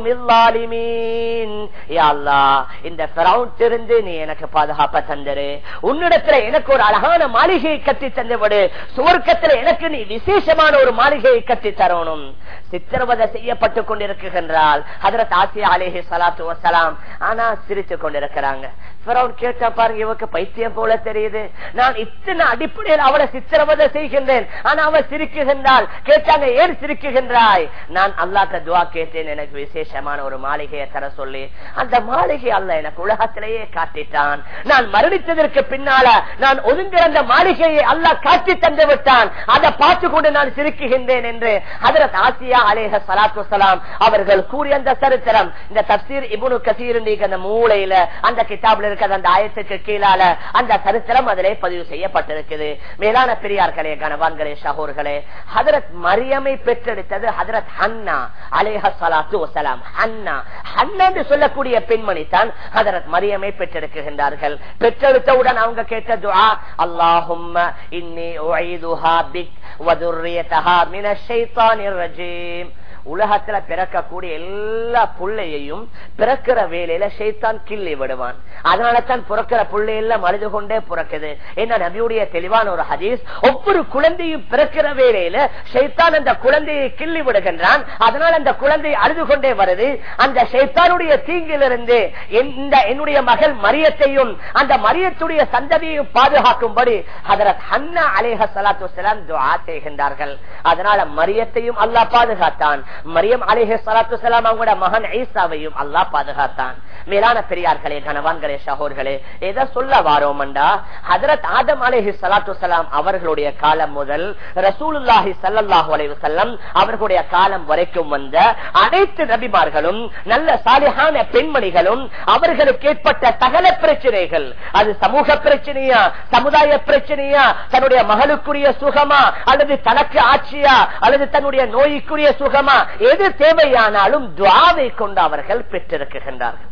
الظالمين يا الله இந்த فرعون திருந்து நீ எனக்கு பாதுகாப்ப தந்தரு உன்னிடத்துல எனக்கு ஒரு அழகான மாளிகையை கட்டி தந்துவிடு சுவர்க்கத்துல எனக்கு நீ விசேஷமான ஒரு மாளிகையை கட்டி தரணும் சித்திரவதை செய்யப்பட்டுக் கொண்டிருக்கின்றால் ஹதரத் ஆசியா அலேஹி சலாத்து வசலாம் ஆனா சிரித்துக் கொண்டிருக்கிறாங்க கேட்டா பாருங்க இவக்கு பைத்தியம் போல தெரியுது நான் இத்தனை அடிப்படையில் அவளை சித்திரவதை செய்கின்றேன் ஆனா அவள் சிரிக்குகின்றாள் கேட்டாங்க ஏன் சிரிக்குகின்றாய் நான் அல்லாட்ட துவா கேட்டேன் எனக்கு விசேஷமான ஒரு மாளிகையை தர சொல்லி அந்த மாளிகை அல்ல எனக்கு உலகத்திலேயே காட்டிட்டான் நான் மரணித்ததற்கு பின்னால நான் ஒதுங்குற அந்த மாளிகையை அல்லா காட்டி தந்து விட்டான் அதை பார்த்து கொண்டு நான் சிரிக்குகின்றேன் என்று அதற்கு ஆசியா அலேஹ சலாத்து சலாம் அவர்கள் கூறிய அந்த சரித்திரம் இந்த தப்சீர் இபுனு கசீர் அந்த மூளையில அந்த கிதாப்ல இருக்க அந்த ஆயத்துக்கு கீழால அந்த சரித்திரம் அதிலே பதிவு செய்யப்பட்டிருக்குது மேலான பெரியார்களே கணவான்களே சகோர்களே ஹதரத் மரியமை பெற்றெடுத்தது ஹதரத் ஹன்னா அலேஹ சலாத்து வசலாம் ஹன்னா ஹன்னா என்று சொல்லக்கூடிய பெண்மணி தான் ஹதரத் மரியமை பெற்றெடுக்கின்றார்கள் பெற்றெடுத்தவுடன் அவங்க கேட்ட துஆ அல்லாஹும் இன்னி உஐதுஹா பிக் வதுர்ரியதஹா மினஷ் ஷைத்தானிர் ரஜீம் உலகத்துல பிறக்கக்கூடிய எல்லா புள்ளையையும் பிறக்கிற வேலையில ஷைத்தான் கிள்ளி விடுவான் அதனால தான் பிறக்கிற புள்ளையெல்லாம் அழுது கொண்டே பிறக்குது என்ன நபியுடைய தெளிவான ஒரு ஹதீஸ் ஒவ்வொரு குழந்தையும் பிறக்கிற வேலையில ஷைத்தான் அந்த குழந்தையை கிள்ளி விடுகின்றான் அதனால அந்த குழந்தை அழுது கொண்டே வருது அந்த ஷைத்தானுடைய தீங்கிலிருந்து இந்த என்னுடைய மகள் மரியத்தையும் அந்த மரியத்துடைய சந்ததியையும் பாதுகாக்கும்படி அதற்கு ஹன்னா அலேஹ சலாத்து துவா செய்கின்றார்கள் அதனால மரியத்தையும் அல்லாஹ் பாதுகாத்தான் மரியம் அலிஹே சலாத்து சலாம் அவங்களோட மகன் ஈசாவையும் அல்லாஹ் பாதுகாத்தான் மேலான பெரியார்களே கணவான்களே சகோர்களே எதை சொல்ல வாரோம்டா ஹதரத் ஆதம் அலேஹி சலாத்து சலாம் அவர்களுடைய காலம் முதல் ரசூலுல்லாஹி சல்லாஹூ அலைவு செல்லம் அவர்களுடைய காலம் வரைக்கும் வந்த அனைத்து நபிமார்களும் நல்ல சாலிகான பெண்மணிகளும் அவர்களுக்கு ஏற்பட்ட சகல பிரச்சனைகள் அது சமூக பிரச்சனையா சமுதாய பிரச்சனையா தன்னுடைய மகளுக்குரிய சுகமா அல்லது தனக்கு ஆட்சியா அல்லது தன்னுடைய நோய்க்குரிய சுகமா எது தேவையானாலும் துவாவை கொண்டு அவர்கள் பெற்றிருக்கின்றார்கள்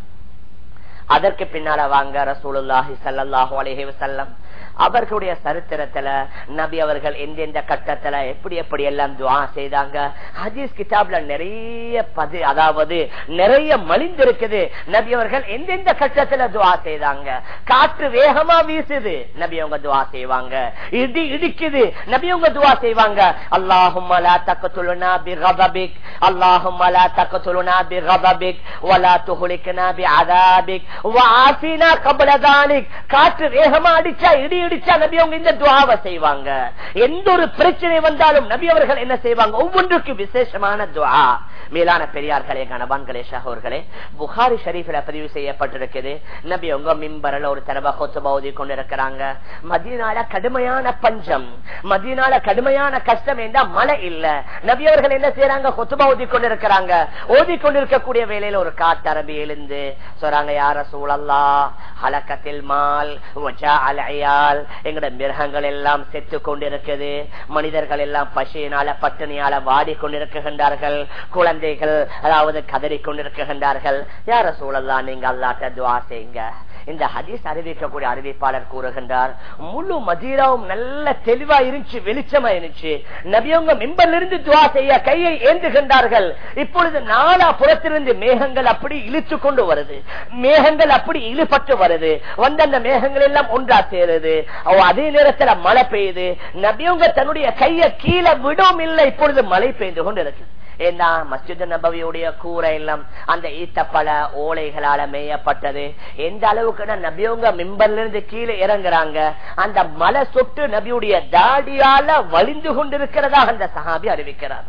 அதற்கு பின்னால வாங்க ரசூலுல்லாஹி சல்லாஹூ அலஹி வசல்லம் அவர்களுடைய சரித்திரத்துல நபி அவர்கள் எந்தெந்த கட்டத்துல எப்படி எப்படி எல்லாம் துவா செய்தாங்க ஹதீஸ் கிதாப்ல நிறைய பதி அதாவது நிறைய மலிந்திருக்குது நபி அவர்கள் எந்தெந்த கட்டத்துல துவா செய்தாங்க காற்று வேகமா வீசுது நபி அவங்க துவா செய்வாங்க இடி இடிக்குது நபி அவங்க துவா செய்வாங்க அல்லாஹும் தக்கத்துலுனா பி கதபிக் அல்லாஹும் தக்கத்துலுனா பி கதபிக் வலா துஹுலிக்னா பி அதாபிக் வாசினா கபலதானிக் காற்று வேகமா அடிச்சா இடி இடிச்சா நபி அவங்க இந்த துவாவை செய்வாங்க எந்த ஒரு பிரச்சனை வந்தாலும் நபி அவர்கள் என்ன செய்வாங்க ஒவ்வொன்றுக்கு விசேஷமான துவா மேலான பெரியார்களே கணவான்களே சகோர்களே புகாரி ஷரீஃபில பதிவு செய்யப்பட்டிருக்குது நபி உங்க மிம்பரில் ஒரு தடவை கொத்துபா ஓதி கொண்டிருக்கிறாங்க மதியனால கடுமையான பஞ்சம் மதியனால கடுமையான கஷ்டம் என்றா மழை இல்ல நபி அவர்கள் என்ன செய்யறாங்க கொத்துபா ஓதி கொண்டிருக்கிறாங்க ஓதி கொண்டிருக்கக்கூடிய வேலையில ஒரு காட்டரபி எழுந்து சொல்றாங்க யார சூழல்லா ஹலக்கத்தில் மால் அலையால் எங்கட மிருகங்கள் எல்லாம் செத்து கொண்டிருக்குது மனிதர்கள் எல்லாம் பசியினால பட்டினியால வாடி கொண்டிருக்கின்றார்கள் குழந்தைகள் அதாவது கதறி கொண்டிருக்கின்றார்கள் யார சூழல்லாம் நீங்க அல்லாட்ட துவா செய்யுங்க இந்த ஹதீஸ் அறிவிக்கக்கூடிய அறிவிப்பாளர் கூறுகின்றார் முழு மதீராவும் நல்ல தெளிவா இருந்துச்சு வெளிச்சமா இருந்துச்சு நபியவங்க மிம்பர்ல இருந்து துவா செய்ய கையை ஏந்துகின்றார்கள் இப்பொழுது நாலா புறத்திலிருந்து மேகங்கள் அப்படி இழுத்து கொண்டு வருது மேகங்கள் அப்படி இழுபட்டு வருது வந்த அந்த மேகங்கள் எல்லாம் ஒன்றா சேருது அதே நேரத்துல மழை பெய்யுது நபியவங்க தன்னுடைய கையை கீழே விடும் இல்லை இப்பொழுது மழை பெய்து கொண்டு இருக்கு ஏன்னா மஸ்ஜித் நபவியுடைய கூரை எல்லாம் அந்த ஈத்தப்பல ஓலைகளால மேயப்பட்டது எந்த அளவுக்கு நபியவங்க மிம்பர்ல இருந்து கீழே இறங்குறாங்க அந்த மலை சொட்டு நபியுடைய தாடியால வலிந்து கொண்டிருக்கிறதா அந்த சஹாபி அறிவிக்கிறார்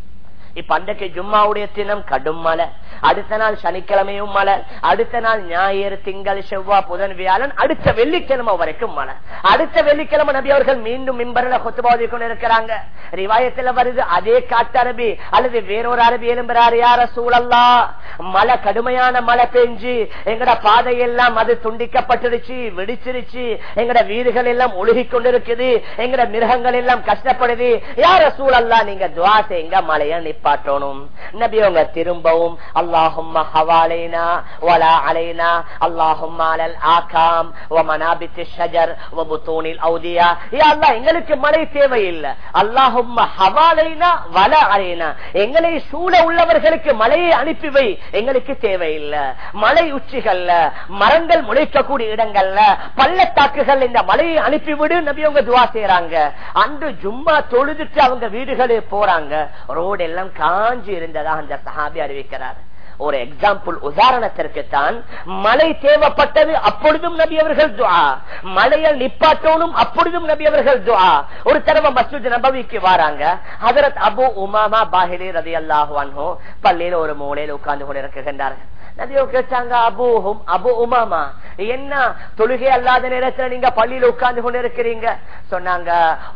இப்ப அன்றைக்கு ஜும்மாவுடைய தினம் கடும் மழை அடுத்த நாள் சனிக்கிழமையும் மழை அடுத்த நாள் ஞாயிறு திங்கள் செவ்வாய் புதன் வியாழன் அடுத்த வெள்ளிக்கிழமை வரைக்கும் மழை அடுத்த வெள்ளிக்கிழமை நபி அவர்கள் மீண்டும் மிம்பரில் கொத்துபாதி கொண்டு இருக்கிறாங்க ரிவாயத்துல வருது அதே காட்டு அரபி அல்லது வேறொரு அரபி எழும்புறாரு யார சூழல்லா மழை கடுமையான மழை பெஞ்சு எங்கட பாதையெல்லாம் அது துண்டிக்கப்பட்டுருச்சு வெடிச்சிருச்சு எங்கட வீடுகள் எல்லாம் ஒழுகி கொண்டிருக்குது எங்கட மிருகங்கள் எல்லாம் கஷ்டப்படுது யார சூழல்லா நீங்க துவா செய்யுங்க மழைய நிப்பாட்டணும் நபி அவங்க திரும்பவும் اللهم حوالينا ولا علينا اللهم على الآكام ومنابت الشجر وبطون الأودية يا الله எங்களுக்கு மழை தேவையில்லை اللهم حوالينا ولا علينا எங்களை சூழ உள்ளவர்களுக்கு மழையை அனுப்பி வை எங்களுக்கு தேவையில்லை மலை உச்சிகள்ல மரங்கள் முளைக்கக்கூடிய இடங்கள்ல பள்ளத்தாக்குகள் இந்த மலையை அனுப்பிவிடு நபி அவங்க துவா செய்யறாங்க அன்று ஜும்மா தொழுதுட்டு அவங்க வீடுகளே போறாங்க ரோடு எல்லாம் காஞ்சி இருந்ததா அந்த சஹாபி அறிவிக்கிறார் ஒரு எக்ஸாம்பிள் உதாரணத்திற்கு தான் மழை தேவைப்பட்டது அப்பொழுதும் நபி அவர்கள் துவா மழையை நிப்பாட்டோனும் அப்பொழுதும் நபி அவர்கள் துவா ஒரு தடவை மசூத் நபவிக்கு வராங்க ஹதரத் அபு உமாமா பாஹிலி ரதி அல்லாஹு பள்ளியில ஒரு மூலையில் உட்கார்ந்து கொண்டிருக்கின்றார்கள் நபியோ கேட்டாங்க அபூஹும் அபு உமாமா என்ன தொழுகை அல்லாத நேரத்துல நீங்க பள்ளியில உட்கார்ந்து கொண்டு இருக்கிறீங்க சொன்னாங்க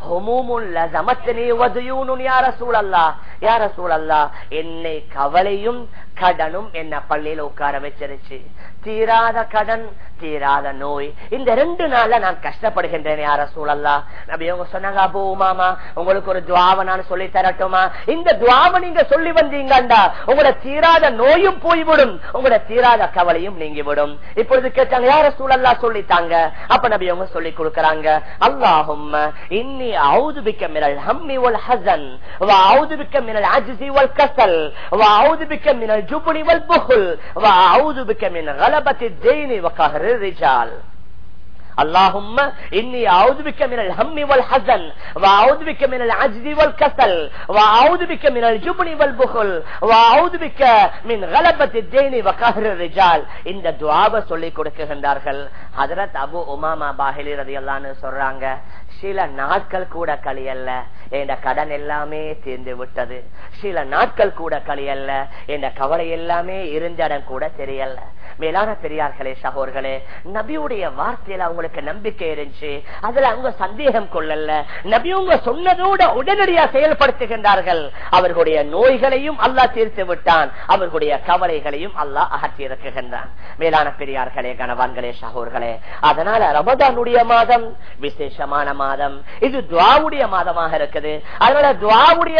யார சூழல்லா யார சூழல்லா என்னை கவலையும் கடனும் என்ன பள்ளியில உட்கார வச்சிருச்சு தீராத கடன் தீராத நோய் இந்த ரெண்டு நாள்ல நான் கஷ்டப்படுகின்றேன் யார சூழல்லா நபி அவங்க சொன்னாங்க அபு உமாமா உங்களுக்கு ஒரு துவாவை நான் சொல்லி தரட்டுமா இந்த துவாவை நீங்க சொல்லி வந்தீங்கண்டா உங்களோட தீராத நோயும் போய்விடும் உங்களோட தீராத கவலையும் நீங்கிவிடும் இப்பொழுது கேட்டாங்க யார சூழல்லா சொல்லித்தாங்க அப்ப நபி அவங்க சொல்லி கொடுக்கறாங்க அல்லாஹும் இன்னி அவுது பிக்க மினல் ஹம்மி வல் ஹசன் وأعوذ بك من العجز والكسل وأعوذ بك من الجبن والبخل وأعوذ بك من غلبة الدين وقهر الرجال اللهم إني أعوذ بك من الهم والحزن وأعوذ بك من العجز والكسل وأعوذ بك من الجبن والبخل وأعوذ بك من غلبة الدين وقهر الرجال இந்த துவாவை சொல்லி கொடுக்கின்றார்கள் ஹதரத் அபு உமாமா பாஹிலி ரதி சொல்றாங்க சில நாட்கள் கூட கழியல்ல என் கடன் எல்லாமே தீர்ந்து விட்டது சில நாட்கள் கூட கழியல்ல என் கவலை எல்லாமே இருந்த இடம் கூட தெரியல மேலான பெரியார்களே சகோர்களே நபியுடைய வார்த்தையில அவங்களுக்கு நம்பிக்கை இருந்துச்சு அதுல அவங்க சந்தேகம் கொள்ளல நபி உங்க சொன்னதோட உடனடியா செயல்படுத்துகின்றார்கள் அவர்களுடைய நோய்களையும் அல்லாஹ் தீர்த்து விட்டான் அவர்களுடைய கவலைகளையும் அல்லாஹ் அகற்றி இருக்குகின்றான் மேலான பெரியார்களே கணவான்களே சகோர்களே அதனால ரமதானுடைய மாதம் விசேஷமான மாதம் இது துவாவுடைய மாதமாக இருக்குது அதனால துவாவுடைய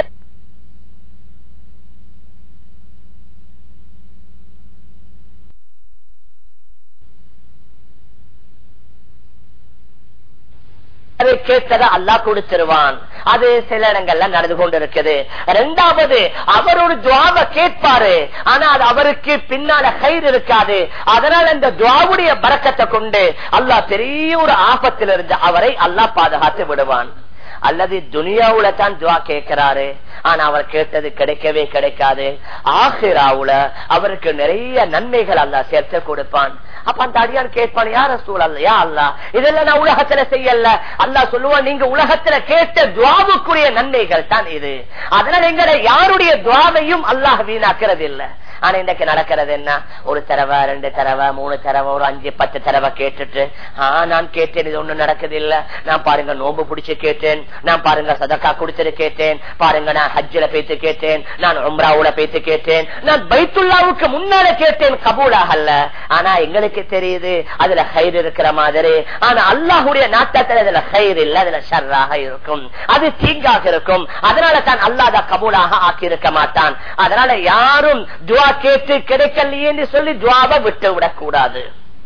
அதை கேட்டதை அல்லா கொடுத்துருவான் அது சில இடங்கள்ல நடந்து கொண்டிருக்குது ரெண்டாவது அவர் ஒரு துவாவை கேட்பாரு ஆனா அது அவருக்கு பின்னால கயிறு இருக்காது அதனால இந்த துவாவுடைய பறக்கத்தை கொண்டு அல்லாஹ் பெரிய ஒரு ஆபத்தில் இருந்து அவரை அல்லாஹ் பாதுகாத்து விடுவான் அல்லது துனியாவுல தான் துவா கேட்கிறாரு ஆனா அவர் கேட்டது கிடைக்கவே கிடைக்காது ஆஹிராவுல அவருக்கு நிறைய நன்மைகள் அல்ல சேர்த்து கொடுப்பான் அப்ப அந்த அடியான் கேட்பான் யார சூழல் யா அல்லா இதெல்லாம் நான் உலகத்துல செய்யல அல்லா சொல்லுவான் நீங்க உலகத்துல கேட்ட துவாவுக்குரிய நன்மைகள் தான் இது அதனால எங்களை யாருடைய துவாவையும் அல்லாஹ் வீணாக்குறது இல்லை ஆனா இன்றைக்கு நடக்கிறது என்ன ஒரு தடவை ரெண்டு தடவை மூணு தடவை ஒரு அஞ்சு பத்து தடவை கேட்டுட்டு ஆஹ் நான் கேட்டேன் இது ஒண்ணும் நடக்குது இல்ல நான் பாருங்க நோம்பு பிடிச்சு கேட்டேன் நான் பாருங்க சதக்கா குடிச்சிட்டு கேட்டேன் பாருங்க நான் ஹஜ்ஜில பேத்து கேட்டேன் நான் உம்ராவுல பேத்து கேட்டேன் நான் பைத்துல்லாவுக்கு முன்னால கேட்டேன் கபூலாகல்ல ஆனா எங்களுக்கு தெரியுது அதுல ஹைர் இருக்கிற மாதிரி ஆனா அல்லாஹுடைய நாட்டத்தில் அதுல ஹைர் இல்ல அதுல ஷர்ராக இருக்கும் அது தீங்காக இருக்கும் அதனால தான் அல்லாத கபூலாக ஆக்கி இருக்க மாட்டான் அதனால யாரும் துவா கேட்டு கிடைக்கலையே சொல்லி துவாவை விட்டு விடக்கூடாது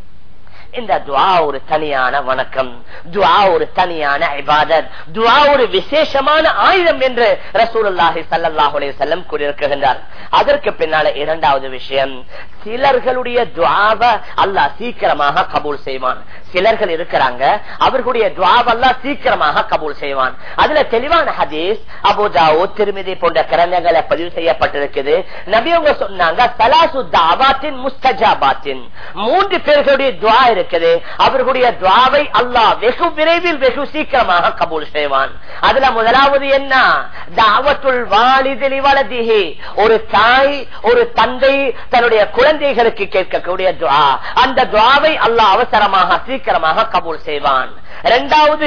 இந்த துவா ஒரு தனியான வணக்கம் துவா ஒரு தனியான இபாதத் துவா ஒரு விசேஷமான ஆயுதம் என்று ரசூலுல்லாஹி ஸல்லல்லாஹு அலைஹி வஸல்லம் கூறியிருக்கின்றார் அதற்கு பின்னால இரண்டாவது விஷயம் சிலர்களுடைய துவாவை அல்லாஹ் சீக்கிரமாக கபூல் செய்வான் சிலர்கள் இருக்கிறாங்க அவர்களுடைய துவாவெல்லாம் சீக்கிரமாக கபூல் செய்வான் அதுல தெளிவான ஹதீஸ் அபுதாவோ திருமிதி போன்ற கிரந்தங்களை பதிவு செய்யப்பட்டிருக்குது நபியவங்க சொன்னாங்க சலாசு தாவாத்தின் முஸ்தஜாபாத்தின் மூன்று பேர்களுடைய துவா இருக்குது அவர்களுடைய துவாவை அல்லாஹ் வெகு விரைவில் வெகு சீக்கிரமாக கபூல் செய்வான் அதுல முதலாவது என்ன தாவத்துள் வாலிதிலி வலதிகி ஒரு தாய் ஒரு தந்தை தன்னுடைய குழந்தைகளுக்கு கேட்கக்கூடிய துவா அந்த துவாவை அல்லாஹ் அவசரமாக சீக்கிரமாக கபூல் செய்வான் இரண்டாவது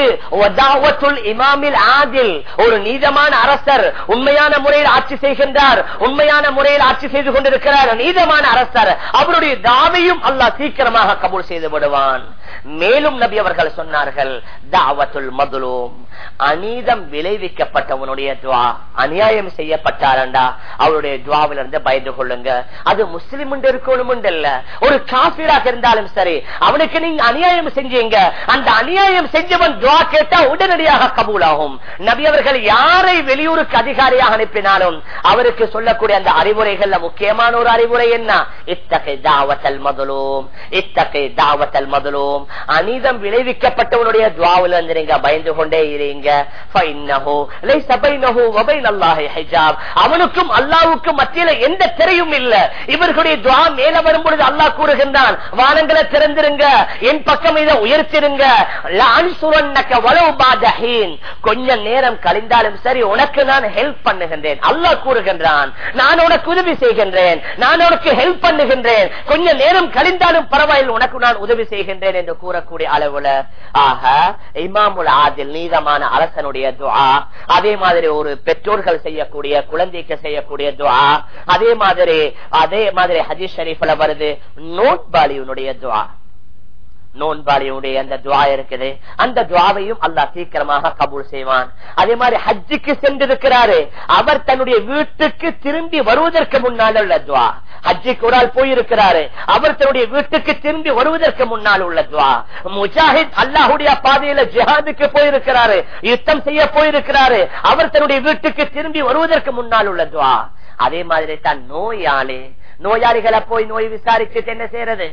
இமாமில் ஆதில் ஒரு நீதமான அரசர் உண்மையான முறையில் ஆட்சி செய்கின்றார் உண்மையான முறையில் ஆட்சி செய்து கொண்டிருக்கிறார் நீதமான அரசர் அவருடைய தாவையும் அல்லாஹ் சீக்கிரமாக கபூல் செய்து விடுவான் மேலும் நபி அவர்கள் சொன்னார்கள் தாவத்துல் மதுலூம் அநீதம் விளைவிக்கப்பட்டவனுடைய துவா அநியாயம் செய்யப்பட்டாரண்டா அவருடைய துவாவிலிருந்து பயந்து கொள்ளுங்க அது முஸ்லிம் இருக்கணும் இல்ல ஒரு காபீராக இருந்தாலும் சரி அவனுக்கு நீங்க அநியாயம் செஞ்சீங்க அந்த அநியாயம் செஞ்சவன் துவா கேட்டா உடனடியாக கபூலாகும் நபி அவர்கள் யாரை வெளியூருக்கு அதிகாரியாக அனுப்பினாலும் அவருக்கு சொல்லக்கூடிய அந்த அறிவுரைகள்ல முக்கியமான ஒரு அறிவுரை என்ன இத்தகை தாவத்தல் மதுலூம் இத்தகை தாவத்தல் மதுலூம் அநீதம் விளைவிக்கப்பட்டவனுடைய துவாவில் இருந்து நீங்க பயந்து கொண்டே இருங்க அவனுக்கும் அல்லாவுக்கும் மத்தியில எந்த திரையும் இல்ல இவர்களுடைய துவா மேல வரும்பொழுது அல்லாஹ் கூறுகின்றான் வானங்களை திறந்திருங்க என் பக்கம் இதை உயர்த்திருங்க கொஞ்ச நேரம் கழிந்தாலும் சரி உனக்கு நான் ஹெல்ப் பண்ணுகின்றேன் அல்லாஹ் கூறுகின்றான் நான் உனக்கு உதவி செய்கின்றேன் நான் உனக்கு ஹெல்ப் பண்ணுகின்றேன் கொஞ்ச நேரம் கழிந்தாலும் பரவாயில்லை உனக்கு நான் உதவி செய்கின்றேன் என்று கூறக்கூடிய அளவுல ஆக இமாமுல் ஆதில் நீதமான அரசனுடைய துவா அதே மாதிரி ஒரு பெற்றோர்கள் செய்யக்கூடிய குழந்தைக்கு செய்யக்கூடிய துவா அதே மாதிரி அதே மாதிரி ஹஜீஸ் ஷரீஃப்ல வருது நோட்பாலியுடைய துவா நோன்பாளியுடைய அந்த துவா இருக்குது அந்த துவாவையும் அல்லாஹ் சீக்கிரமாக கபூல் செய்வான் அதே மாதிரி ஹஜ்ஜுக்கு சென்றிருக்கிறாரு அவர் தன்னுடைய வீட்டுக்கு திரும்பி வருவதற்கு முன்னால் உள்ள துவா ஹஜ்ஜுக்கு ஒரு ஆள் போயிருக்கிறாரு அவர் தன்னுடைய வீட்டுக்கு திரும்பி வருவதற்கு முன்னால் உள்ள துவா முஜாஹித் அல்லாஹுடைய பாதையில ஜிஹாதுக்கு போயிருக்கிறாரு யுத்தம் செய்ய போயிருக்கிறாரு அவர் தன்னுடைய வீட்டுக்கு திரும்பி வருவதற்கு முன்னால் உள்ள துவா அதே மாதிரி தான் நோயாளி நோயாளிகளை போய் நோய் விசாரிச்சுட்டு என்ன செய்யறது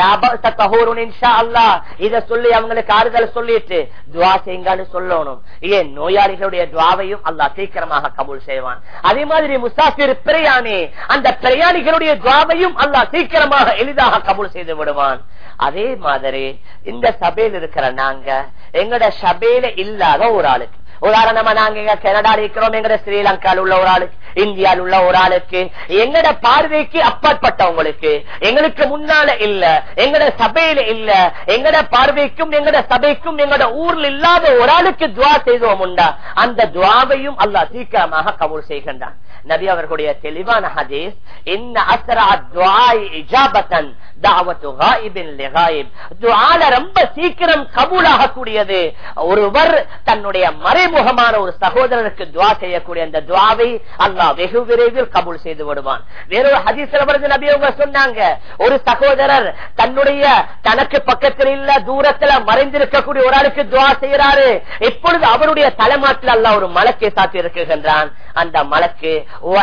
இத சொல்லி அவங்களுக்கு ஆறுதல் சொல்லிட்டு துவா செய்யுங்கன்னு சொல்லணும் ஏன் நோயாளிகளுடைய துவாவையும் அல்லாஹ் சீக்கிரமாக கபூல் செய்வான் அதே மாதிரி முசாஃபிர் பிரயாணி அந்த பிரயாணிகளுடைய துவாவையும் அல்லாஹ் சீக்கிரமாக எளிதாக கபூல் செய்து விடுவான் அதே மாதிரி இந்த சபையில் இருக்கிற நாங்க எங்கட சபையில இல்லாத ஒரு ஆளுக்கு உதாரணமா நாங்க இங்க கனடால இருக்கிறோம் எங்கட ஸ்ரீலங்கால உள்ள ஒரு ஆளுக்கு இந்தியாவில் உள்ள ஒரு ஆளுக்கு எங்கட பார்வைக்கு அப்பாற்பட்டவங்களுக்கு எங்களுக்கு முன்னால இல்ல எங்கட சபையில இல்ல எங்கட பார்வைக்கும் எங்கட சபைக்கும் எங்கட ஊர்ல இல்லாத ஒரு ஆளுக்கு துவா செய்தோம் உண்டா அந்த துவாவையும் அல்லாஹ் சீக்கிரமாக கபூல் செய்கின்றான் நபி அவர்களுடைய தெளிவான ஹதீஸ் இன்ன அஸ்ரா துஆஇ இஜாபத்தன் தாவத்து காயிபின் லிகாயிப் துஆல ரொம்ப சீக்கிரம் கபூலாக கூடியது ஒருவர் தன்னுடைய மறைமுகமான ஒரு சகோதரருக்கு துவா செய்யக்கூடிய அந்த துவாவை அல்லாஹ் வெகு விரைவில் கபூல் செய்து விடுவான் வேறொரு ஹதீஸ்ல வருது நபி அவங்க சொன்னாங்க ஒரு சகோதரர் தன்னுடைய தனக்கு பக்கத்தில் இல்ல தூரத்துல மறைந்திருக்கக்கூடிய ஒரு ஆளுக்கு துவா செய்யறாரு இப்பொழுது அவருடைய தலைமாட்டில் அல்லாஹ் ஒரு மலக்கை சாத்தி இருக்குகின்றான் அந்த மலக்கு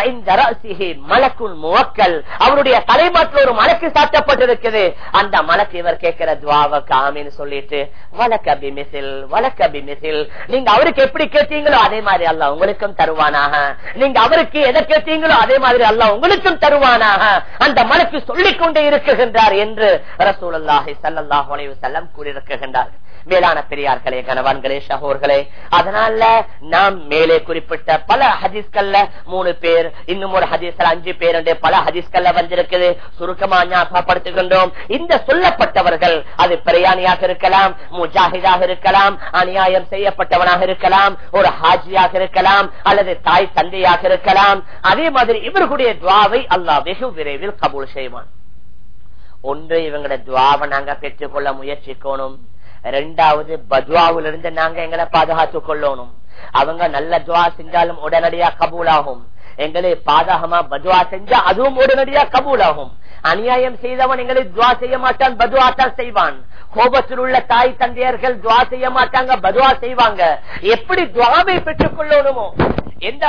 மலக்குள் முவக்கல் அவருடைய தலைமாட்டில் ஒரு மலக்கு சாத்தப்பட்டிருக்குது அந்த மலக்கு இவர் கேட்கிற துவாவ காமின்னு சொல்லிட்டு வழக்கபி மிசில் வழக்கபி மிசில் நீங்க அவருக்கு எப்படி கேட்டீங்களோ அதே மாதிரி அல்ல உங்களுக்கும் தருவானாக நீங்க அவருக்கு எதை கேட்டீங்களோ அதே மாதிரி அல்ல உங்களுக்கும் தருவானாக அந்த மலக்கு சொல்லிக் கொண்டே இருக்குகின்றார் என்று ரசூலல்லாஹி சல்லாஹ் அலைவு செல்லம் கூறியிருக்குகின்றார் மேலான பெரியார்களே கணவான்களே சகோர்களே அதனால நாம் மேலே குறிப்பிட்ட பல ஹதீஸ்கள்ல மூணு பேர் இன்னும் ஒரு ஹதீஸ்ல அஞ்சு பேர் என்று பல ஹதீஸ்கள்ல வந்திருக்குது சுருக்கமா ஞாபகப்படுத்துகின்றோம் இந்த சொல்லப்பட்டவர்கள் அது பிரயாணியாக இருக்கலாம் முஜாஹிதாக இருக்கலாம் அநியாயம் செய்யப்பட்டவனாக இருக்கலாம் ஒரு ஹாஜியாக இருக்கலாம் அல்லது தாய் தந்தையாக இருக்கலாம் அதே மாதிரி இவர்களுடைய துவாவை அல்லாஹ் வெகு விரைவில் கபூல் செய்வான் ஒன்று இவங்களோட துவாவை நாங்க பெற்றுக்கொள்ள முயற்சிக்கணும் ரெண்டாவது பத்வாவிலிருந்து நாங்க எங்களை பாதுகாத்துக் கொள்ளணும் அவங்க நல்ல துவா செஞ்சாலும் உடனடியா கபூலாகும் எங்களை பாதகமா பதுவா செஞ்சா அதுவும் உடனடியா கபூலாகும் அநியாயம் செய்தவன் எங்களை துவா செய்ய மாட்டான் பதுவா தான் செய்வான் கோபத்தில் உள்ள தாய் தந்தையர்கள் துவா செய்ய மாட்டாங்க பதுவா செய்வாங்க எப்படி துவாவை பெற்றுக் கொள்ளணுமோ எந்த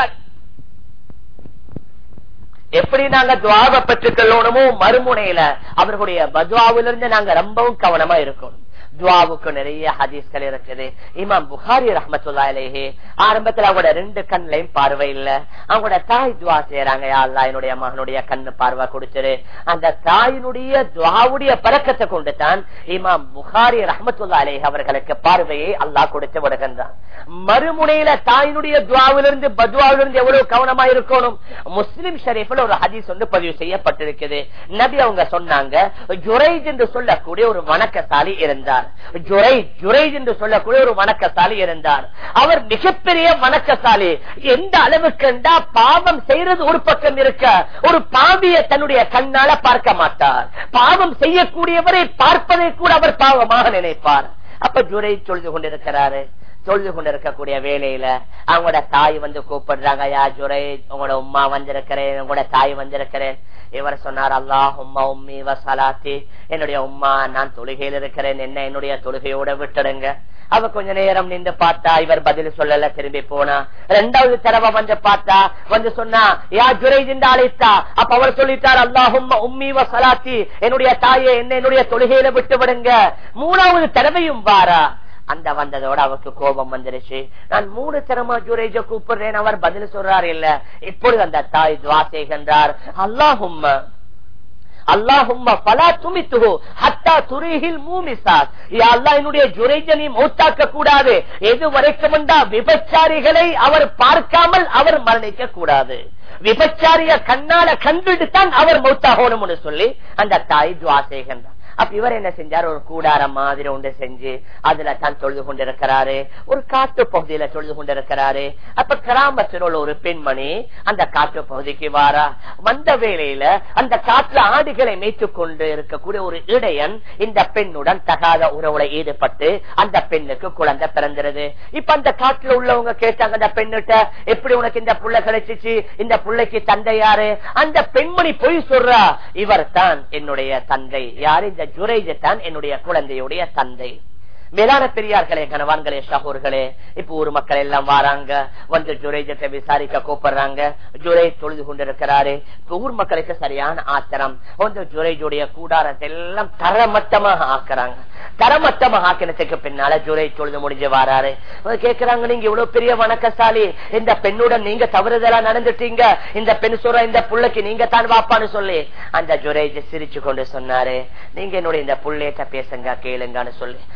எப்படி நாங்க துவாவை பெற்றுக் கொள்ளணுமோ மறுமுனையில அவர்களுடைய பத்வாவிலிருந்து நாங்க ரொம்பவும் கவனமா இருக்கணும் துவாவுக்கு நிறைய ஹதீஸ்கள் இருக்குது இமாம் புகாரி ரஹமத்துல்லா அலேஹி ஆரம்பத்துல அவங்களோட ரெண்டு கண்லையும் பார்வை இல்ல அவங்களோட தாய் துவா செய்யறாங்க யாழ்லா என்னுடைய மகனுடைய கண்ணு பார்வை கொடுத்துரு அந்த தாயினுடைய துவாவுடைய பழக்கத்தை கொண்டு தான் இமாம் புகாரி ரஹமத்துல்லா அலேஹி அவர்களுக்கு பார்வையை அல்லாஹ் கொடுத்து விடுகின்றான் மறுமுனையில தாயினுடைய துவாவிலிருந்து பத்வாவிலிருந்து எவ்வளவு கவனமா இருக்கணும் முஸ்லிம் ஷரீஃபில் ஒரு ஹதீஸ் வந்து பதிவு செய்யப்பட்டிருக்குது நபி அவங்க சொன்னாங்க ஜுரைஜ் என்று சொல்லக்கூடிய ஒரு வணக்கசாலி இருந்தார் ஜுரைஜ் என்று சொல்லக்கூடிய ஒரு வணக்கசாலி இருந்தார் அவர் மிகப்பெரிய வணக்கசாலி எந்த அளவுக்கு பாவம் செய்யறது ஒரு பக்கம் இருக்க ஒரு பாவிய தன்னுடைய கண்ணால பார்க்க மாட்டார் பாவம் செய்யக்கூடியவரை பார்ப்பதை கூட அவர் பாவமாக நினைப்பார் அப்ப ஜுரை சொல்து கொண்டிருக்கிறாரு தொழுது கொண்டிருக்கக்கூடிய வேலையில அவங்களோட தாய் வந்து கூப்பிடுறாங்க யா ஜுரை உங்களோட உமா வந்திருக்கிறேன் உங்களோட தாய் வந்திருக்கிறேன் இவர் சொன்னார் அல்லாஹ் உம்மா உம்மி வசலாத்தி என்னுடைய உம்மா நான் தொழுகையில் இருக்கிறேன் என்ன என்னுடைய தொழுகையோட விட்டுடுங்க அவ கொஞ்ச நேரம் நின்று பார்த்தா இவர் பதில் சொல்லல திரும்பி போனா ரெண்டாவது தடவை வந்து பார்த்தா வந்து சொன்னா யா ஜுரை அழைத்தா அப்ப அவர் சொல்லிட்டார் அல்லாஹும் உம்மி வசலாத்தி என்னுடைய தாயை என்ன என்னுடைய தொழுகையில விட்டு விடுங்க மூணாவது தடவையும் வாரா அந்த வந்ததோட அவருக்கு கோபம் வந்துருச்சு நான் மூணு தரமா ஜுரேஜ கூப்பிடுறேன் அவர் பதில் சொல்றாரு இல்ல இப்பொழுது அந்த தாய் துவா செய்கின்றார் அல்லாஹும் அல்லாஹும்மா பலா துமித்துகோ ஹத்தா துரிகில் மூமிசாத் அல்லா என்னுடைய ஜுரைஜனை மௌத்தாக்க கூடாது எது வரைக்கும் விபச்சாரிகளை அவர் பார்க்காமல் அவர் மரணிக்க கூடாது விபச்சாரிய கண்ணால கண்டுட்டு தான் அவர் மௌத்தாகணும்னு சொல்லி அந்த தாய் துவா செய்கின்றார் அப்ப இவர் என்ன செஞ்சார் ஒரு கூடாரம் மாதிரி ஒன்று செஞ்சு அதுல தான் தொழுது கொண்டிருக்கிறாரு ஒரு காட்டு பகுதியில தொழுது கொண்டிருக்கிறாரு அப்ப கிராமத்தில் உள்ள ஒரு பெண்மணி அந்த காட்டு பகுதிக்கு வாரா வந்த வேளையில அந்த காட்டுல ஆடுகளை மேய்த்து கொண்டு இருக்கக்கூடிய ஒரு இடையன் இந்த பெண்ணுடன் தகாத உறவுல ஈடுபட்டு அந்த பெண்ணுக்கு குழந்தை பிறந்திருது இப்ப அந்த காட்டுல உள்ளவங்க கேட்டாங்க அந்த பெண்ணுட்ட எப்படி உனக்கு இந்த புள்ள கிடைச்சிச்சு இந்த புள்ளைக்கு தந்தை யாரு அந்த பெண்மணி பொய் சொல்றா இவர் தான் என்னுடைய தந்தை யாரு இந்த ஜுரைஜ் தான் என்னுடைய குழந்தையுடைய தந்தை மேலான பெரியார்களே கணவான்களே ஷஹூர்களே இப்ப ஊர் மக்கள் எல்லாம் வராங்க வந்து ஜுரேஜத்தை விசாரிக்க கூப்பிடுறாங்க ஜுரை தொழுது கொண்டிருக்கிறாரு இப்ப ஊர் மக்களுக்கு சரியான ஆத்திரம் வந்து ஜுரேஜுடைய கூடாரத்தை எல்லாம் தரமட்டமாக ஆக்குறாங்க தரமட்டமாக ஆக்கினத்துக்கு பின்னால ஜுரை தொழுது முடிஞ்சு வராரு கேக்குறாங்க நீங்க இவ்வளவு பெரிய வணக்கசாலி இந்த பெண்ணுடன் நீங்க தவறுதலா நடந்துட்டீங்க இந்த பெண் சொல்ற இந்த புள்ளைக்கு நீங்க தான் வாப்பான்னு சொல்லி அந்த ஜுரேஜ் சிரிச்சு கொண்டு சொன்னாரு நீங்க என்னுடைய இந்த புள்ளேட்ட பேசுங்க கேளுங்கன்னு சொல்லி ஹதீஸ்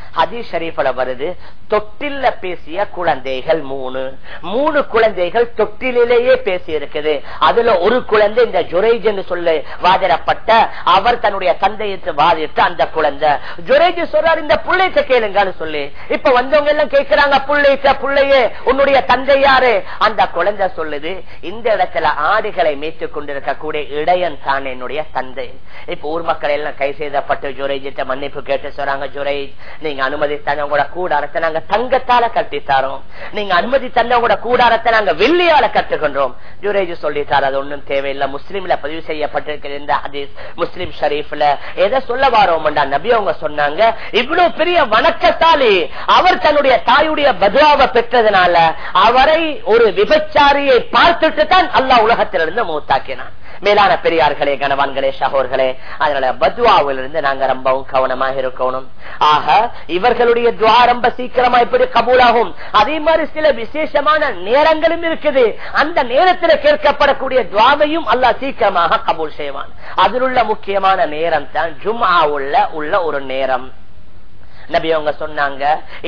புகாரி ஷரீஃப்ல வருது தொட்டில்ல பேசிய குழந்தைகள் மூணு மூணு குழந்தைகள் தொட்டிலேயே பேசி இருக்குது அதுல ஒரு குழந்தை இந்த ஜுரேஜ் என்று சொல்லி வாதிடப்பட்ட அவர் தன்னுடைய தந்தையிட்டு வாதிட்டு அந்த குழந்தை ஜுரேஜ் சொல்றாரு இந்த புள்ளைத்த கேளுங்கன்னு சொல்லி இப்ப வந்தவங்க எல்லாம் கேட்கிறாங்க புள்ளைத்த புள்ளையே உன்னுடைய தந்தை யாரு அந்த குழந்தை சொல்லுது இந்த இடத்துல ஆடுகளை மேய்த்துக் கொண்டிருக்கக்கூடிய இடையன் தான் என்னுடைய தந்தை இப்ப ஊர் மக்கள் எல்லாம் கை செய்தப்பட்டு ஜுரேஜிட்ட மன்னிப்பு கேட்டு சொல்றாங்க ஜுரேஜ் நீங்க அனுமதி தந்தவங்களோட கூடாரத்தை நாங்க தங்கத்தால கட்டி தரோம் நீங்க அனுமதி தந்தவங்களோட கூடாரத்தை நாங்க வெள்ளியால கட்டுகின்றோம் ஜுரேஜ் சொல்லிட்டார் அது ஒண்ணும் தேவையில்லை முஸ்லீம்ல பதிவு செய்யப்பட்டிருக்கிற இந்த ஹதீஸ் முஸ்லிம் ஷரீஃப்ல எதை சொல்ல வாரோம்டா நபி அவங்க சொன்னாங்க இவ்வளவு பெரிய வணக்கத்தாலி அவர் தன்னுடைய தாயுடைய பதுவாவை பெற்றதுனால அவரை ஒரு விபச்சாரியை பார்த்துட்டு தான் அல்லாஹ் உலகத்திலிருந்து மூத்தாக்கினான் மேலான பெரியார்களே கணவான்களே சகோர்களே அதனால பத்வாவிலிருந்து நாங்க ரொம்பவும் கவனமாக இருக்கணும் ஆக இவர்களுடைய துவா ரொம்ப சீக்கிரமா இப்படி கபூலாகும் அதே மாதிரி சில விசேஷமான நேரங்களும் இருக்குது அந்த நேரத்தில் கேட்கப்படக்கூடிய துவாவையும் அல்லாஹ் சீக்கிரமாக கபூல் செய்வான் அதில் உள்ள முக்கியமான நேரம் தான் ஜும்ஆ உள்ள உள்ள ஒரு நேரம் நபி அவங்க சொன்னாங்க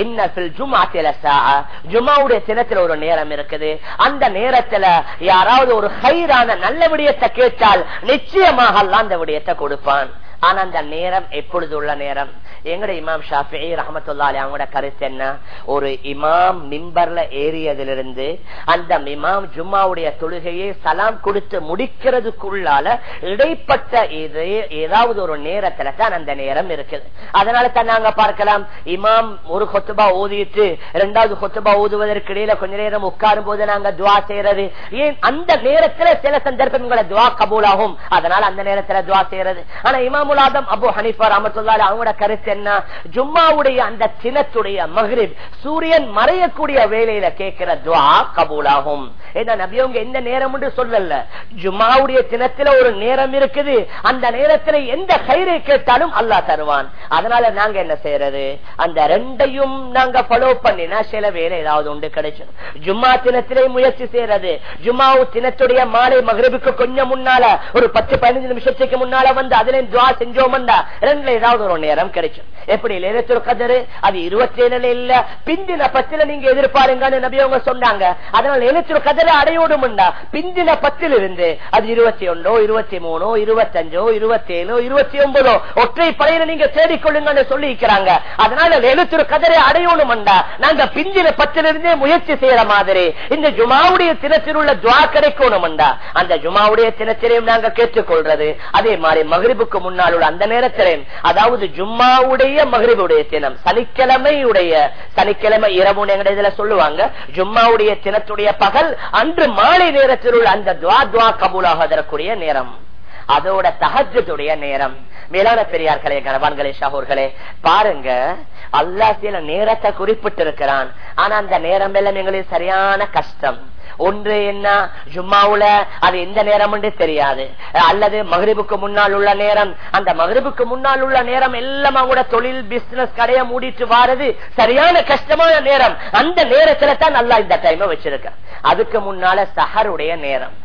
ஜுமாவுடைய தினத்துல ஒரு நேரம் இருக்குது அந்த நேரத்துல யாராவது ஒரு ஹைரான நல்ல விடயத்தை கேட்டால் நிச்சயமாக அல்லாஹ் அந்த விடயத்தை கொடுப்பான் ஆனா அந்த நேரம் எப்பொழுது உள்ள நேரம் எங்கட இமாம் ஷாஃபி ரஹமத்துல்லாலி அவங்களோட கருத்து என்ன ஒரு இமாம் மிம்பர்ல ஏறியதிலிருந்து அந்த இமாம் ஜும்மாவுடைய தொழுகையை சலாம் கொடுத்து முடிக்கிறதுக்குள்ளால இடைப்பட்ட இதே- ஏதாவது ஒரு நேரத்துல தான் அந்த நேரம் இருக்குது அதனால தான் நாங்க பார்க்கலாம் இமாம் ஒரு கொத்துபா ஓதிட்டு இரண்டாவது கொத்துபா ஓதுவதற்கு இடையில கொஞ்ச நேரம் உட்காரும் போது நாங்க துவா செய்யறது ஏன் அந்த நேரத்துல சில சந்தர்ப்பங்களை துவா கபூலாகும் அதனால அந்த நேரத்துல துவா செய்யறது ஆனா இமாமுல் ஆதம் அபு ஹனிஃபா ரஹமத்துல்லாஹி அவங்களோட கருத்து என்ன ஜும்மாவுடைய அந்த தினத்துடைய மஹ்ரிப் சூரியன் மறையக்கூடிய வேலையில கேட்கிற துவா கபூலாகும் ஏன்னா நபியவங்க எந்த நேரம் என்று சொல்லல ஜும்மாவுடைய தினத்துல ஒரு நேரம் இருக்குது அந்த நேரத்துல எந்த கயிறை கேட்டாலும் அல்லாஹ் தருவான் அதனால நாங்க என்ன செய்யறது அந்த ரெண்டையும் நாங்க ஃபாலோ பண்ணினா சில வேலை ஏதாவது உண்டு கிடைக்கும் ஜும்மா தினத்திலே முயற்சி செய்யறது ஜும்மாவு தினத்துடைய மாலை மகரிபுக்கு கொஞ்சம் முன்னால ஒரு பத்து பதினஞ்சு நிமிஷத்துக்கு முன்னால வந்து அதுல துவா செஞ்சோம்டா ரெண்டுல ஏதாவது ஒரு நேரம் கிடைக்கும் எப்படி லேலத்துல் கதரு அது இருபத்தி ஏழுல இல்ல பிந்தின பத்துல நீங்க எதிர்பாருங்கன்னு நபி அவங்க சொன்னாங்க அதனால லேலத்துல் கதரு அடையோடும்டா பிந்தின பத்தில் இருந்து அது இருபத்தி ஒன்றோ இருபத்தி மூணோ இருபத்தஞ்சோ இருபத்தி ஏழோ இருபத்தி ஒன்பதோ ஒற்றை படையில நீங்க தேடிக்கொள்ளுங்கன்னு சொல்லி இருக்கிறாங்க அதனால லேலத்துல் கதரை அடையோடும்டா நாங்க பிந்தின பத்திலிருந்தே முயற்சி செய்யற மாதிரி இந்த ஜுமாவுடைய தினத்தில் உள்ள துவா கிடைக்கணும்டா அந்த ஜுமாவுடைய தினத்திலையும் நாங்க கேட்டுக்கொள்றது அதே மாதிரி மகிழ்வுக்கு முன்னால் உள்ள அந்த நேரத்திலையும் அதாவது ஜும்மாவுடைய மகிழ்வுடைய தினம் சனிக்கிழமையுடைய சனிக்கிழமை இரவு எங்க இதுல சொல்லுவாங்க ஜும்மாவுடைய தினத்துடைய பகல் அன்று மாலை நேரத்தில் உள்ள அந்த துவா துவா கபூலாக தரக்கூடிய நேரம் அதோட தகஜத்துடைய நேரம் மேலான பெரியார்களே கணவான்களே ஷாகூர்களே பாருங்க அல்லாஹ் சில நேரத்தை குறிப்பிட்டிருக்கிறான் ஆனா அந்த நேரம் எல்லாம் எங்களுக்கு சரியான கஷ்டம் ஒன்று என்ன ஜும்மாவுல அது எந்த நேரம் தெரியாது அல்லது மகரிபுக்கு முன்னால் உள்ள நேரம் அந்த மகரிபுக்கு முன்னால் உள்ள நேரம் எல்லாம் அவங்களோட தொழில் பிசினஸ் கடைய மூடிட்டு வாரது சரியான கஷ்டமான நேரம் அந்த நேரத்துல தான் நல்லா இந்த டைம் வச்சிருக்க அதுக்கு முன்னால சஹருடைய நேரம்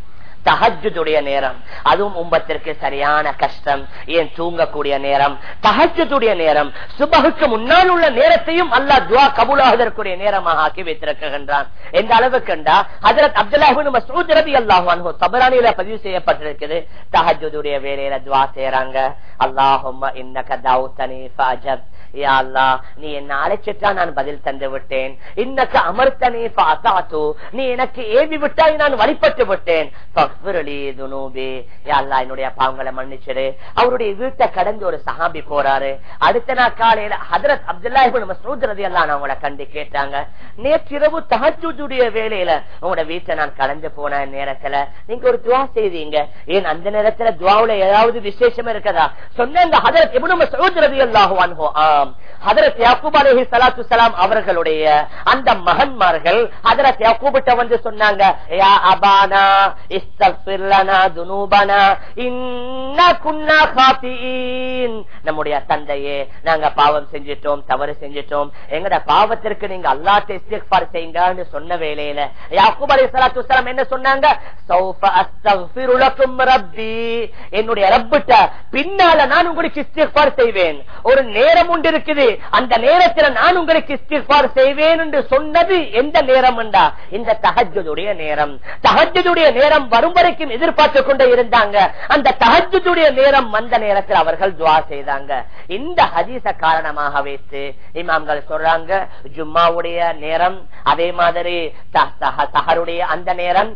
தஹஜுடைய நேரம் அதுவும் உம்பத்திற்கு சரியான கஷ்டம் ஏன் தூங்கக்கூடிய நேரம் தஹஜுடைய நேரம் சுபகுக்கு முன்னால் உள்ள நேரத்தையும் அல்லாஹ் துவா கபூலாவதற்குரிய நேரமாக ஆக்கி வைத்திருக்கின்றான் எந்த அளவுக்குண்டா ஹஜரத் அப்துல்லாஹின் மசூத் ரபி அல்லாஹ் தபரானியில பதிவு செய்யப்பட்டிருக்குது தஹஜுடைய வேலையில துவா செய்யறாங்க அல்லாஹும் இன்னக தௌத்தனி ஃபஅஜப் யா அல்லாஹ் நீ என்ன அழைச்சிட்டா நான் பதில் தந்து விட்டேன் இன்னக்கு அமர்த்தனே பாத்தாத்து நீ எனக்கு ஏவி விட்டாய் நான் வழிபட்டு விட்டேன் ஃபக்ஃபிர்லி துனூபி. யா அல்லாஹ் என்னுடைய பாவங்களை மன்னிச்சிடு அவருடைய வீட்டை கடந்து ஒரு சஹாபி போறாரு அடுத்த நாள் காலையில ஹதரத் அப்துல்லா இப்னு மஸ்ஊத் ரலியல்லாஹு அவங்கள கண்டு கேட்டாங்க நேற்றிரவு தஹஜ்ஜுடைய வேளையில உங்களோட வீட்டை நான் கடந்து போன நேரத்துல நீங்க ஒரு துவா செய்தீங்க ஏன் அந்த நேரத்துல துவாவுல ஏதாவது விசேஷம் இருக்கதா சொன்ன ஹதரத் இப்னு மஸ்ஊத் ரலியல்லாஹு அன்ஹு ஆம் ஹதரத் யாக்கூப் அலைஹி ஸலாத்து ஸலாம் அவர்களுடைய அந்த மகன்மார்கள் ஹதரத் யாக்கூப்ட்ட வந்து சொன்னாங்க யா அபானா இஸ்தக்ஃபிர் லனா துனூபனா இன்னா குன்னா காத்தியின் நம்முடைய தந்தையே நாங்க பாவம் செஞ்சிட்டோம் தவறு செஞ்சிட்டோம் எங்கட பாவத்திற்கு நீங்க அல்லாஹ்ட்ட இஸ்திக்ஃபார் செய்யுங்கன்னு சொன்ன வேளையில யாக்கூப் அலைஹி ஸலாத்து ஸலாம் என்ன சொன்னாங்க சௌஃப அஸ்தக்ஃபிரு லக்கும் ரப்பி என்னுடைய ரப்பிட்ட பின்னால நான் உங்களுக்கு இஸ்திக்ஃபார் செய்வேன் ஒரு நேரம் உண்டு இருக்குது அந்த நேரத்தில் நான் உங்களுக்கு இஸ்திஃபார் செய்வேன் என்று சொன்னது எந்த நேரம் என்றா இந்த தஹஜுடைய நேரம் தஹஜுடைய நேரம் வரும் வரைக்கும் எதிர்பார்த்து கொண்டே இருந்தாங்க அந்த தஹஜுடைய நேரம் வந்த நேரத்தில் அவர்கள் துவா செய்தாங்க இந்த ஹதீச காரணமாக வைத்து இமாம்கள் சொல்றாங்க ஜும்மாவுடைய நேரம் அதே மாதிரி த- சஹ- சஹருடைய அந்த நேரம்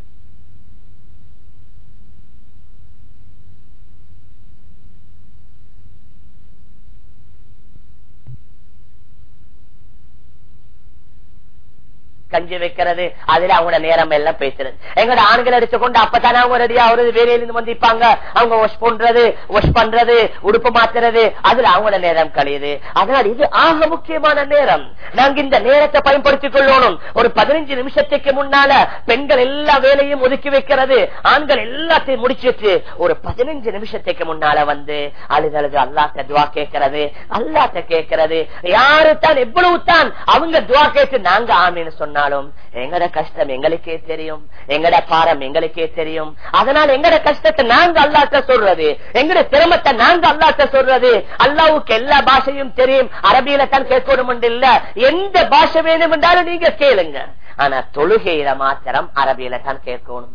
கஞ்சி வைக்கிறது அதுல அவங்களோட நேரம் எல்லாம் பேசுறது எங்கட ஆண்கள் அடிச்சுக்கொண்டு அப்பதானே அவங்க ரெடியா ஒரு வேலையில இருந்து வந்திருப்பாங்க அவங்க வாஷ் பண்றது வாஷ் பண்றது உடுப்பு மாத்துறது அதுல அவங்களோட நேரம் கழியுது அதனால இது ஆக முக்கியமான நேரம் நாங்க இந்த நேரத்தை பயன்படுத்திக் கொள்ளணும் ஒரு பதினஞ்சு நிமிஷத்துக்கு முன்னால பெண்கள் எல்லா வேலையும் ஒதுக்கி வைக்கிறது ஆண்கள் எல்லாத்தையும் முடிச்சிட்டு ஒரு பதினஞ்சு நிமிஷத்துக்கு முன்னால வந்து அழுதழுது அல்லாட்ட துவா கேட்கறது அல்லாட்ட கேட்கறது யாரு தான் எவ்வளவு தான் அவங்க துவா கேட்டு நாங்க ஆமின்னு சொன்னாலும் எங்கட கஷ்டம் எங்களுக்கே தெரியும் எங்கட பாரம் எங்களுக்கே தெரியும் அதனால எங்கட கஷ்டத்தை நாங்க அல்லாட்ட சொல்றது எங்கட சிரமத்தை நாங்க அல்லாட்ட சொல்றது அல்லாவுக்கு எல்லா பாஷையும் தெரியும் அரபியில தான் கேட்கணும் இல்ல எந்த பாஷை வேணும் என்றாலும் நீங்க கேளுங்க ஆனா தொழுகையில மாத்திரம் அரபியில தான் கேட்கணும்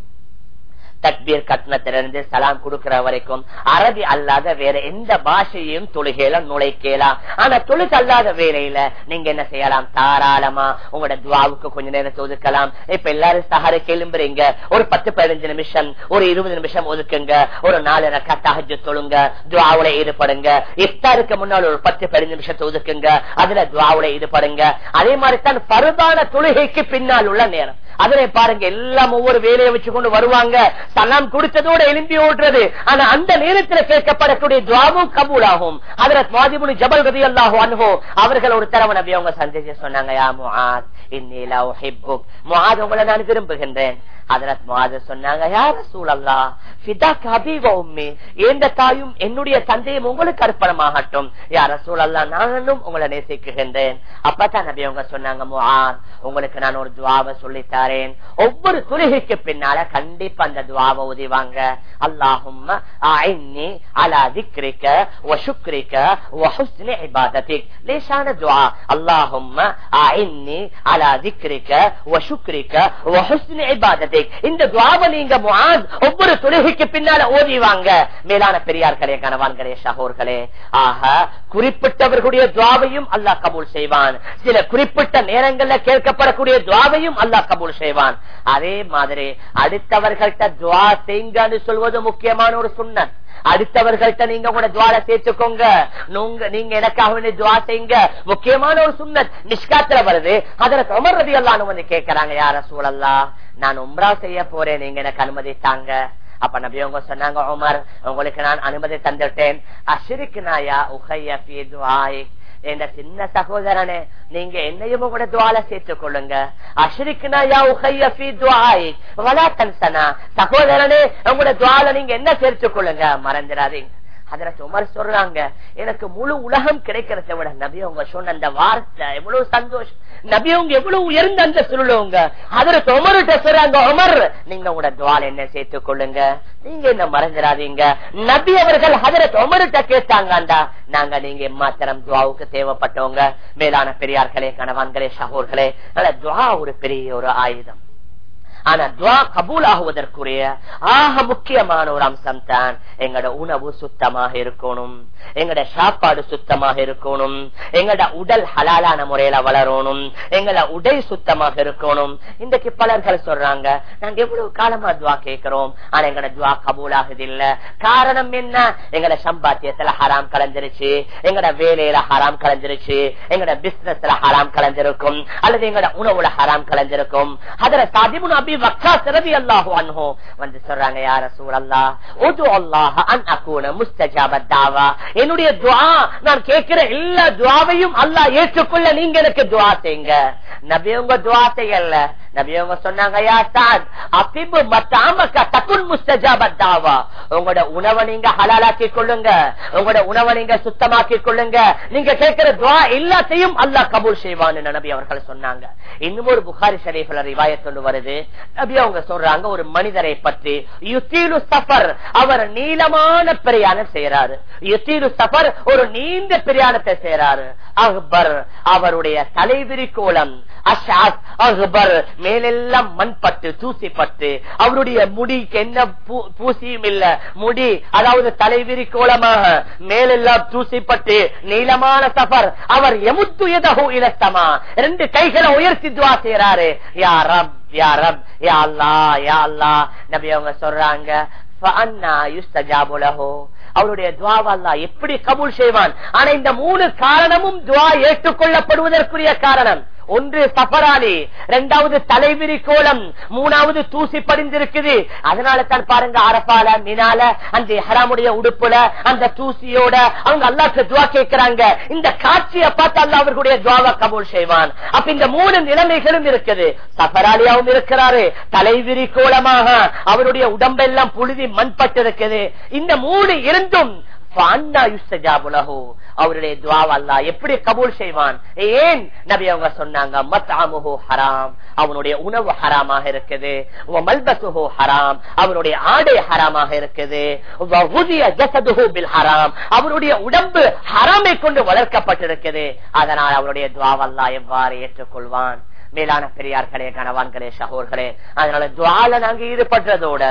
தக்பீர் கட்டணத்திலிருந்து சலாம் கொடுக்கிற வரைக்கும் அரபி அல்லாத வேற எந்த பாஷையும் தொழுகையில நுழைக்கலாம் ஆனா தொழுக அல்லாத வேலையில நீங்க என்ன செய்யலாம் தாராளமா உங்களோட துவாவுக்கு கொஞ்ச நேரத்தை ஒதுக்கலாம் இப்ப எல்லாரும் சஹர கிளம்புறீங்க ஒரு பத்து பதினஞ்சு நிமிஷம் ஒரு இருபது நிமிஷம் ஒதுக்குங்க ஒரு நாலு ரக்கா தஹஜ் தொழுங்க துவாவுல ஈடுபடுங்க இஃப்தாருக்கு முன்னால் ஒரு பத்து பதினஞ்சு நிமிஷத்தை ஒதுக்குங்க அதுல துவாவுல ஈடுபடுங்க அதே மாதிரி தான் பருதான தொழுகைக்கு பின்னால் உள்ள நேரம் அதனை பாருங்க எல்லாம் ஒவ்வொரு வேலையை வச்சு கொண்டு வருவாங்க சலாம் கொடுத்ததோட எழும்பி ஓடுறது ஆனா அந்த நேரத்தில் கேட்கப்படக்கூடிய துவாவும் கபூலாகும் அதற்கு மாதிபுனி ஜபல் ரதி அல்லாஹு அனுபவம் அவர்கள் ஒரு தரவ நபி அவங்க சந்திச்சு சொன்னாங்க யா முஆத் இன்னிலா உஹிப்புக் முஆத் உங்களை நான் விரும்புகின்றேன் அதரத் முஆத் சொன்னாங்க யா ரசூலல்லாஹ் ஃபிதாக் அபி வ உம்மி எந்த தாயும் என்னுடைய தந்தையும் உங்களுக்கு அர்ப்பணமாகட்டும் யா ரசூலல்லாஹ் நானும் உங்களை நேசிக்குகின்றேன் அப்பதான் நபி அவங்க சொன்னாங்க முஆத் உங்களுக்கு நான் ஒரு துவாவை சொல்லி தாரேன் ஒவ்வொரு துருகைக்கு பின்னால கண்டிப்பா அந்த துவாவை உதவாங்க அல்லாஹும் அலா திக்ரிக்க வசுக்ரிக்க வஹுஸ்னி இபாதத்திக் லேசான துவா அல்லாஹும் அலா திக்ரிக்க வசுக்ரிக்க வஹுஸ்னி இபாதத்திக் இந்த துவாவை நீங்க முஆத் ஒவ்வொரு துருகைக்கு பின்னால ஓதிவாங்க மேலான பெரியார்களே கணவான்களே சகோர்களே ஆக குறிப்பிட்டவர்களுடைய துவாவையும் அல்லாஹ் கபூல் செய்வான் சில குறிப்பிட்ட நேரங்கள்ல கேட்கப்படக்கூடிய துவாவையும் அல்லாஹ் கபூல் செய்வான் அதே மாதிரி அடுத்தவர்கள்ட்ட துவா செய்யுங்கன்னு சொல்வது முக்கியமான ஒரு சுண்ணத் அடுத்தவர்கள்ட்ட நீங்க உங்களோட துவால சேர்த்துக்கோங்க நுங்க- நீங்க எனக்காக வேண்டி துவா செய்யுங்க முக்கியமான ஒரு சுண்ணத் நிஷ்காத்துல வருது அதுல உமர் ரதி அல்லான்னு வந்து கேட்கறாங்க யார சூழல்லா நான் உம்ரா செய்ய போறேன் நீங்க எனக்கு அனுமதித்தாங்க அப்ப நபி அவங்க சொன்னாங்க உமர் உங்களுக்கு நான் அனுமதி தந்துட்டேன் அஷிருக்கு நாயா உகைய ஃபீ துஆயிக் என்ற சின்ன சகோதரனே நீங்க என்னையும் கூட துவால சேர்த்துக் கொள்ளுங்க அஷ்ரிக்னா யா உஹைய ஃபீ துஆயிக் வலா தன்சனா சகோதரனே உங்களோட துவால நீங்க என்ன சேர்த்துக் கொள்ளுங்க மறந்துடாதீங்க அதற்கு உமர் சொல்றாங்க எனக்கு முழு உலகம் கிடைக்கிறத விட நபி அவங்க சொன்ன அந்த வார்த்தை எவ்வளவு சந்தோஷம் நபி அவங்க எவ்வளவு உயர்ந்த அந்த சொல்லுவங்க அதற்கு உமர்கிட்ட சொல்றாங்க உமர் நீங்க உங்களோட துவால என்ன சேர்த்துக் கொள்ளுங்க நீங்க என்ன மறந்துடாதீங்க நபி அவர்கள் ஹதரத் உமர்கிட்ட கேட்டாங்கண்டா நாங்க நீங்க மாத்திரம் துவாவுக்கு தேவைப்பட்டவங்க மேலான பெரியார்களே கணவான்களே சகோர்களே அதனால துவா ஒரு பெரிய ஒரு ஆயுதம் ஆனா துவா கபூல் ஆகுவதற்குரிய ஆக முக்கியமான ஒரு அம்சம் தான் எங்கட உணவு சுத்தமாக இருக்கணும் எங்கட சாப்பாடு சுத்தமாக இருக்கணும் எங்கட உடல் ஹலாலான முறையில வளரணும் எங்கட உடை சுத்தமாக இருக்கணும் இன்றைக்கு பலர்கள் சொல்றாங்க நாங்க எவ்வளவு காலமா துவா கேட்கிறோம் ஆனா எங்கட துவா கபூல் ஆகுது இல்ல காரணம் என்ன எங்கட சம்பாத்தியத்துல ஹராம் கலந்துருச்சு எங்கட வேலையில ஹராம் கலந்துருச்சு எங்கட பிசினஸ்ல ஹராம் கலந்திருக்கும் அல்லது எங்கட உணவுல ஹராம் கலந்திருக்கும் அதுல சாதிபுன் அபி வக்கா சிறவி அல்லாஹு அன்ஹோ வந்து சொல்றாங்க யார சூழல்லா உது அல்லாஹ் அன் அகூன முஸ்தஜாப தாவா என்னுடைய துவா நான் கேட்கிற எல்லா துவாவையும் அல்லாஹ் ஏற்றுக்கொள்ள நீங்க எனக்கு துவா செய்யுங்க நபி உங்க துவா செய்யல நபி அவங்க சொன்னாங்க யா சாத் அபிபு மத்தாமக்க தகுன் முஸ்தஜாபத் தாவா உங்களோட உணவை நீங்க ஹலாலாக்கி கொள்ளுங்க உங்களோட உணவை நீங்க சுத்தமாக்கி கொள்ளுங்க நீங்க கேட்கிற துவா எல்லாத்தையும் அல்லாஹ் கபூல் செய்வான்னு நபி அவர்கள் சொன்னாங்க இன்னும் ஒரு புகாரி ஷரீஃப்ல ரிவாயத் ஒன்று வருது நபி அவங்க சொல்றாங்க ஒரு மனிதரை பற்றி யுத்தீலு சஃபர் அவர் நீளமான பிரயாணம் செய்யறாரு யுத்தீலு சஃபர் ஒரு நீண்ட பிரயாணத்தை செய்யறாரு அக்பர் அவருடைய தலைவிரி கோலம் அஷாத் அக்பர் மேலெல்லாம் மண்பட்டு தூசிப்பட்டு அவருடைய முடிக்கு என்ன பூ- பூசியும் இல்ல முடி அதாவது தலைவிரி கோலமாக மேலெல்லாம் தூசிப்பட்டு நீளமான சஃபர் அவர் எமுத்துயதகு இலத்தமா ரெண்டு கைகளை உயர்த்தி துவா செய்யறாரு யா ரப் யா ரப் யா அல்லா யா அல்லா நபி அவங்க சொல்றாங்க فَأَنَّى يُسْتَجَابُ لَهُ அவருடைய துவாவை அல்லாஹ் எப்படி கபூல் செய்வான் ஆனா இந்த மூணு காரணமும் துவா ஏற்றுக்கொள்ளப்படுவதற்குரிய காரணம் ஒன்று சஃபராலி இரண்டாவது தலைவிரி கோலம் மூணாவது தூசி படிந்திருக்குது அதனால தான் பாருங்க அரபால மினால அந்த ஹராமுடைய உடுப்புல அந்த தூசியோட அவங்க அல்லாஹ்க்கு துவா கேட்கிறாங்க இந்த காட்சியை பார்த்து அல்லாஹ் அவர்களுடைய துவாவை கபூல் செய்வான் அப்ப இந்த மூணு நிலைமைகளும் இருக்குது சஃபராலியாவும் இருக்கிறாரு தலைவிரி கோலமாக அவருடைய உடம்பெல்லாம் புழுதி மண்பட்டு இருக்குது இந்த மூணு இருந்தும் فَأَنَّى يُسْتَجَابُ لَهُ அவருடைய துவாவ அல்லாஹ் எப்படி கபூல் செய்வான் ஏன் நபி அவங்க சொன்னாங்க மத்அமுஹு ஹராம் அவனுடைய உணவு ஹராமாக இருக்குது வ மல்பசுஹு ஹராம் அவனுடைய ஆடை ஹராமாக இருக்குது வ உதிய ஜஸதுஹு பில் ஹராம் அவருடைய உடம்பு ஹராமை கொண்டு வளர்க்கப்பட்டிருக்குது அதனால் அவருடைய துவாவ அல்லாஹ் எவ்வாறு ஏற்றுக்கொள்வான் மேலான பெரியார்களே கணவான்களே சகோர்களே அதனால துவால நாங்க ஈடுபடுறதோட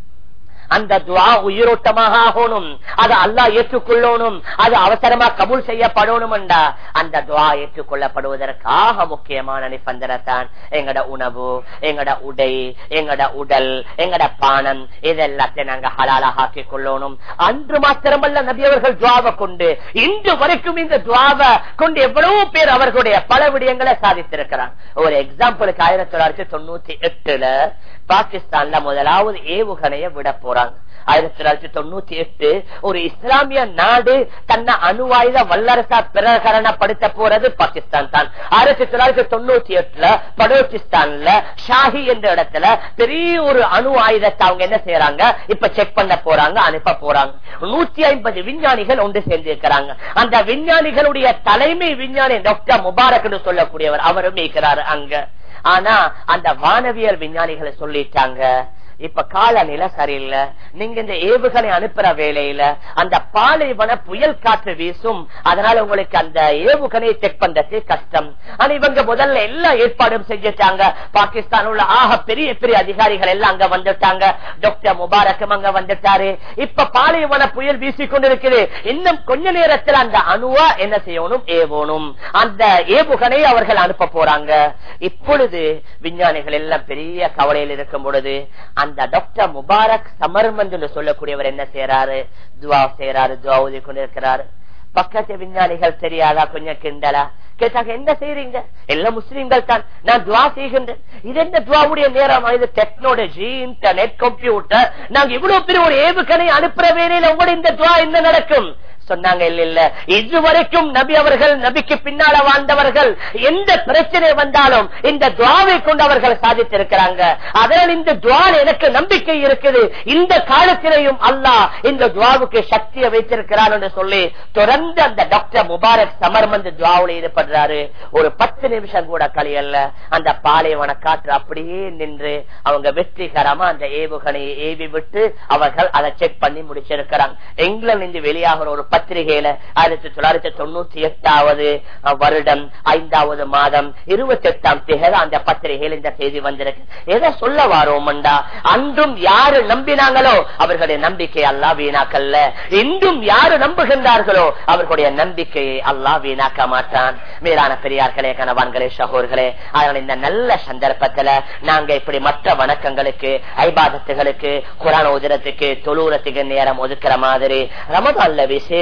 அந்த துவா உயிரோட்டமாக ஆகணும் அது அல்லாஹ் ஏற்றுக்கொள்ளணும் அது அவசரமா கபூல் செய்யப்படணும் அந்த துவா ஏற்றுக்கொள்ளப்படுவதற்காக முக்கியமான நிபந்தனைத்தான் எங்கட உணவு எங்கட உடை எங்கட உடல் எங்கட பானம் இதெல்லாத்தையும் நாங்க ஹலாலாக ஆக்கிக் கொள்ளணும் அன்று மாத்திரமல்ல நபி அவர்கள் துவாவை கொண்டு இன்று வரைக்கும் இந்த துவாவை கொண்டு எவ்வளவு பேர் அவர்களுடைய பல விடயங்களை சாதித்திருக்கிறார் ஒரு எக்ஸாம்பிளுக்கு ஆயிரத்தி தொள்ளாயிரத்தி தொண்ணூத்தி எட்டுல பாகிஸ்தான்ல முதலாவது ஏவுகணைய விட போறாங்க ஆயிரத்தி தொள்ளாயிரத்தி தொண்ணூத்தி எட்டு ஒரு இஸ்லாமிய நாடு தன்னை அணுவாயுத வல்லரசா பிரகரணப்படுத்த போறது பாகிஸ்தான் தான் ஆயிரத்தி தொள்ளாயிரத்தி தொண்ணூத்தி எட்டுல பலோச்சிஸ்தான்ல ஷாஹி என்ற இடத்துல பெரிய ஒரு அணு ஆயுதத்தை அவங்க என்ன செய்யறாங்க இப்ப செக் பண்ண போறாங்க அனுப்ப போறாங்க நூத்தி ஐம்பது விஞ்ஞானிகள் ஒன்று சேர்ந்திருக்கிறாங்க அந்த விஞ்ஞானிகளுடைய தலைமை விஞ்ஞானி டாக்டர் முபாரக் என்று சொல்லக்கூடியவர் அவரும் இருக்கிறாரு அங்க ஆனா அந்த வானவியல் விஞ்ஞானிகளை சொல்லிட்டாங்க இப்ப காலநிலை சரியில்லை நீங்க இந்த ஏவுகணை அனுப்புற வேலையில அந்த பாலைவன புயல் காற்று வீசும் அதனால உங்களுக்கு அந்த ஏவுகணையை செக் பண்றது கஷ்டம் ஆனா இவங்க முதல்ல எல்லா ஏற்பாடும் செஞ்சுட்டாங்க பாகிஸ்தான் உள்ள ஆக பெரிய பெரிய அதிகாரிகள் எல்லாம் அங்க வந்துட்டாங்க டாக்டர் முபாரக்கும் அங்க வந்துட்டாரு இப்ப பாலைவன புயல் வீசி கொண்டிருக்குது இன்னும் கொஞ்ச நேரத்தில் அந்த அணுவா என்ன செய்யணும் ஏவணும் அந்த ஏவுகணை அவர்கள் அனுப்ப போறாங்க இப்பொழுது விஞ்ஞானிகள் எல்லாம் பெரிய கவலையில் இருக்கும் பொழுது அந்த டாக்டர் முபாரக் சமர்மந்த் என்று சொல்லக்கூடியவர் என்ன செய்யறாரு துவா செய்யறாரு துவா ஊதி கொண்டிருக்கிறாரு பக்கத்து விஞ்ஞானிகள் தெரியாதா கொஞ்சம் கிண்டலா கேட்டாங்க என்ன செய்யறீங்க எல்லாம் முஸ்லீம்கள் தான் நான் துவா செய்கின்றேன் இது என்ன துவாவுடைய நேரம் இது டெக்னாலஜி இன்டர்நெட் கம்ப்யூட்டர் நாங்க இவ்வளவு பெரிய ஒரு ஏவுகணை அனுப்புற வேலையில உங்களோட இந்த துவா என்ன நடக்கும் சொன்னாங்க இல்ல இல்ல இதுவரைக்கும் நபி அவர்கள் நபிக்கு பின்னால வாழ்ந்தவர்கள் எந்த பிரச்சனை வந்தாலும் இந்த துவாவை கொண்டு அவர்கள் சாதித்திருக்கிறாங்க அதனால் இந்த துவால் எனக்கு நம்பிக்கை இருக்குது இந்த காலத்திலேயும் அல்லாஹ் இந்த துவாவுக்கு சக்தியை வைத்திருக்கிறார் என்று சொல்லி தொடர்ந்து அந்த டாக்டர் முபாரக் சமர்மந்து துவாவுல ஈடுபடுறாரு ஒரு பத்து நிமிஷம் கூட கழியல்ல அந்த பாலைவன காற்று அப்படியே நின்று அவங்க வெற்றிகரமா அந்த ஏவுகணையை ஏவி விட்டு அவர்கள் அதை செக் பண்ணி முடிச்சிருக்கிறாங்க இங்கிலாந்து இருந்து வெளியாகிற ஒரு பத்திரிகையில ஆயிரத்தி தொள்ளாயிரத்தி தொண்ணூத்தி எட்டாவது வருடம் ஐந்தாவது மாதம் இருபத்தி எட்டாம் தேதி அந்த பத்திரிகையில் இந்த செய்தி வந்திருக்கு எதை சொல்ல வாரோம்டா அன்றும் யாரு நம்பினாங்களோ அவர்களுடைய நம்பிக்கை அல்லா வீணாக்கல்ல இன்றும் யாரு நம்புகின்றார்களோ அவர்களுடைய நம்பிக்கையை அல்லா வீணாக்க மாட்டான் மேலான பெரியார்களே கணவான்களே சகோர்களே அதனால இந்த நல்ல சந்தர்ப்பத்துல நாங்க இப்படி மற்ற வணக்கங்களுக்கு ஐபாதத்துகளுக்கு குரான் உதிரத்துக்கு தொழுறத்துக்கு நேரம் ஒதுக்குற மாதிரி ரமதான்ல விசேஷ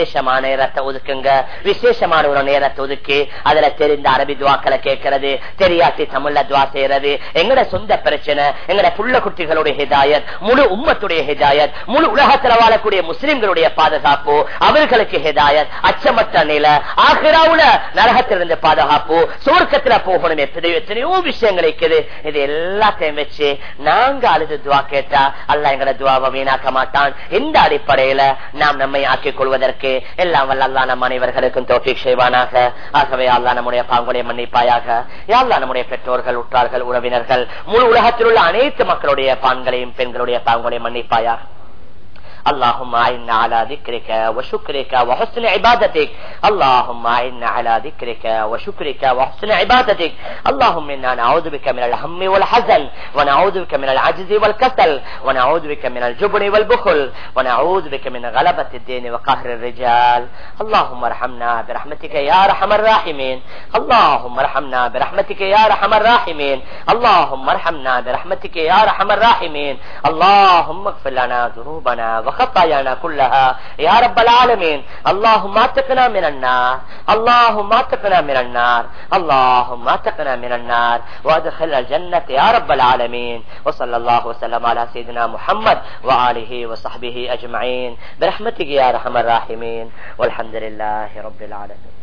விசேஷமான நேரத்தை ஒதுக்குங்க விசேஷமான ஒரு நேரத்தை ஒதுக்கி அதுல தெரிந்த அரபி துவாக்களை கேட்கறது தெரியாட்டி தமிழ்ல துவா செய்யறது எங்கட சொந்த பிரச்சனை எங்கட புள்ள குட்டிகளுடைய ஹிதாயத் முழு உம்மத்துடைய ஹிதாயத் முழு உலகத்துல வாழக்கூடிய முஸ்லிம்களுடைய பாதுகாப்பு அவர்களுக்கு ஹிதாயத் அச்சமற்ற நில ஆகிராவுல நரகத்திலிருந்து பாதுகாப்பு சுவர்க்கத்துல போகணும் எத்தனையோ எத்தனையோ விஷயங்கள் இருக்குது இது எல்லாத்தையும் வச்சு நாங்க அழுது துவா கேட்டா அல்ல எங்கட துவாவை வீணாக்க மாட்டான் இந்த அடிப்படையில நாம் நம்மை ஆக்கிக் கொள்வதற்கு எல்லாம் வல்ல அல்லா நம் அனைவர்களுக்கும் தோப்பிக் செய்வானாக ஆகவே அல்லா நம்முடைய பாங்குடைய மன்னிப்பாயாக யாழ்லா நம்முடைய பெற்றோர்கள் உற்றார்கள் உறவினர்கள் முழு உலகத்தில் உள்ள அனைத்து மக்களுடைய பான்களையும் பெண்களுடைய பாங்குடைய மன்னிப்பாயாக اللهم أعنا على ذكرك وشكرك وحسن عبادتك اللهم أعنا على ذكرك وشكرك وحسن عبادتك اللهم إنا نعوذ بك من الهم والحزن ونعوذ بك من العجز والكسل ونعوذ بك من الجبن والبخل ونعوذ بك من غلبة الدين وقهر الرجال اللهم ارحمنا برحمتك يا أرحم الراحمين اللهم ارحمنا برحمتك يا أرحم الراحمين اللهم ارحمنا برحمتك يا أرحم الراحمين اللهم اغفر لنا ذنوبنا وخطايانا كلها يا رب العالمين اللهم اتقنا من النار اللهم اتقنا من النار اللهم اتقنا من النار وادخل الجنة يا رب العالمين وصلى الله وسلم على سيدنا محمد وآله وصحبه أجمعين برحمتك يا أرحم الراحمين والحمد لله رب العالمين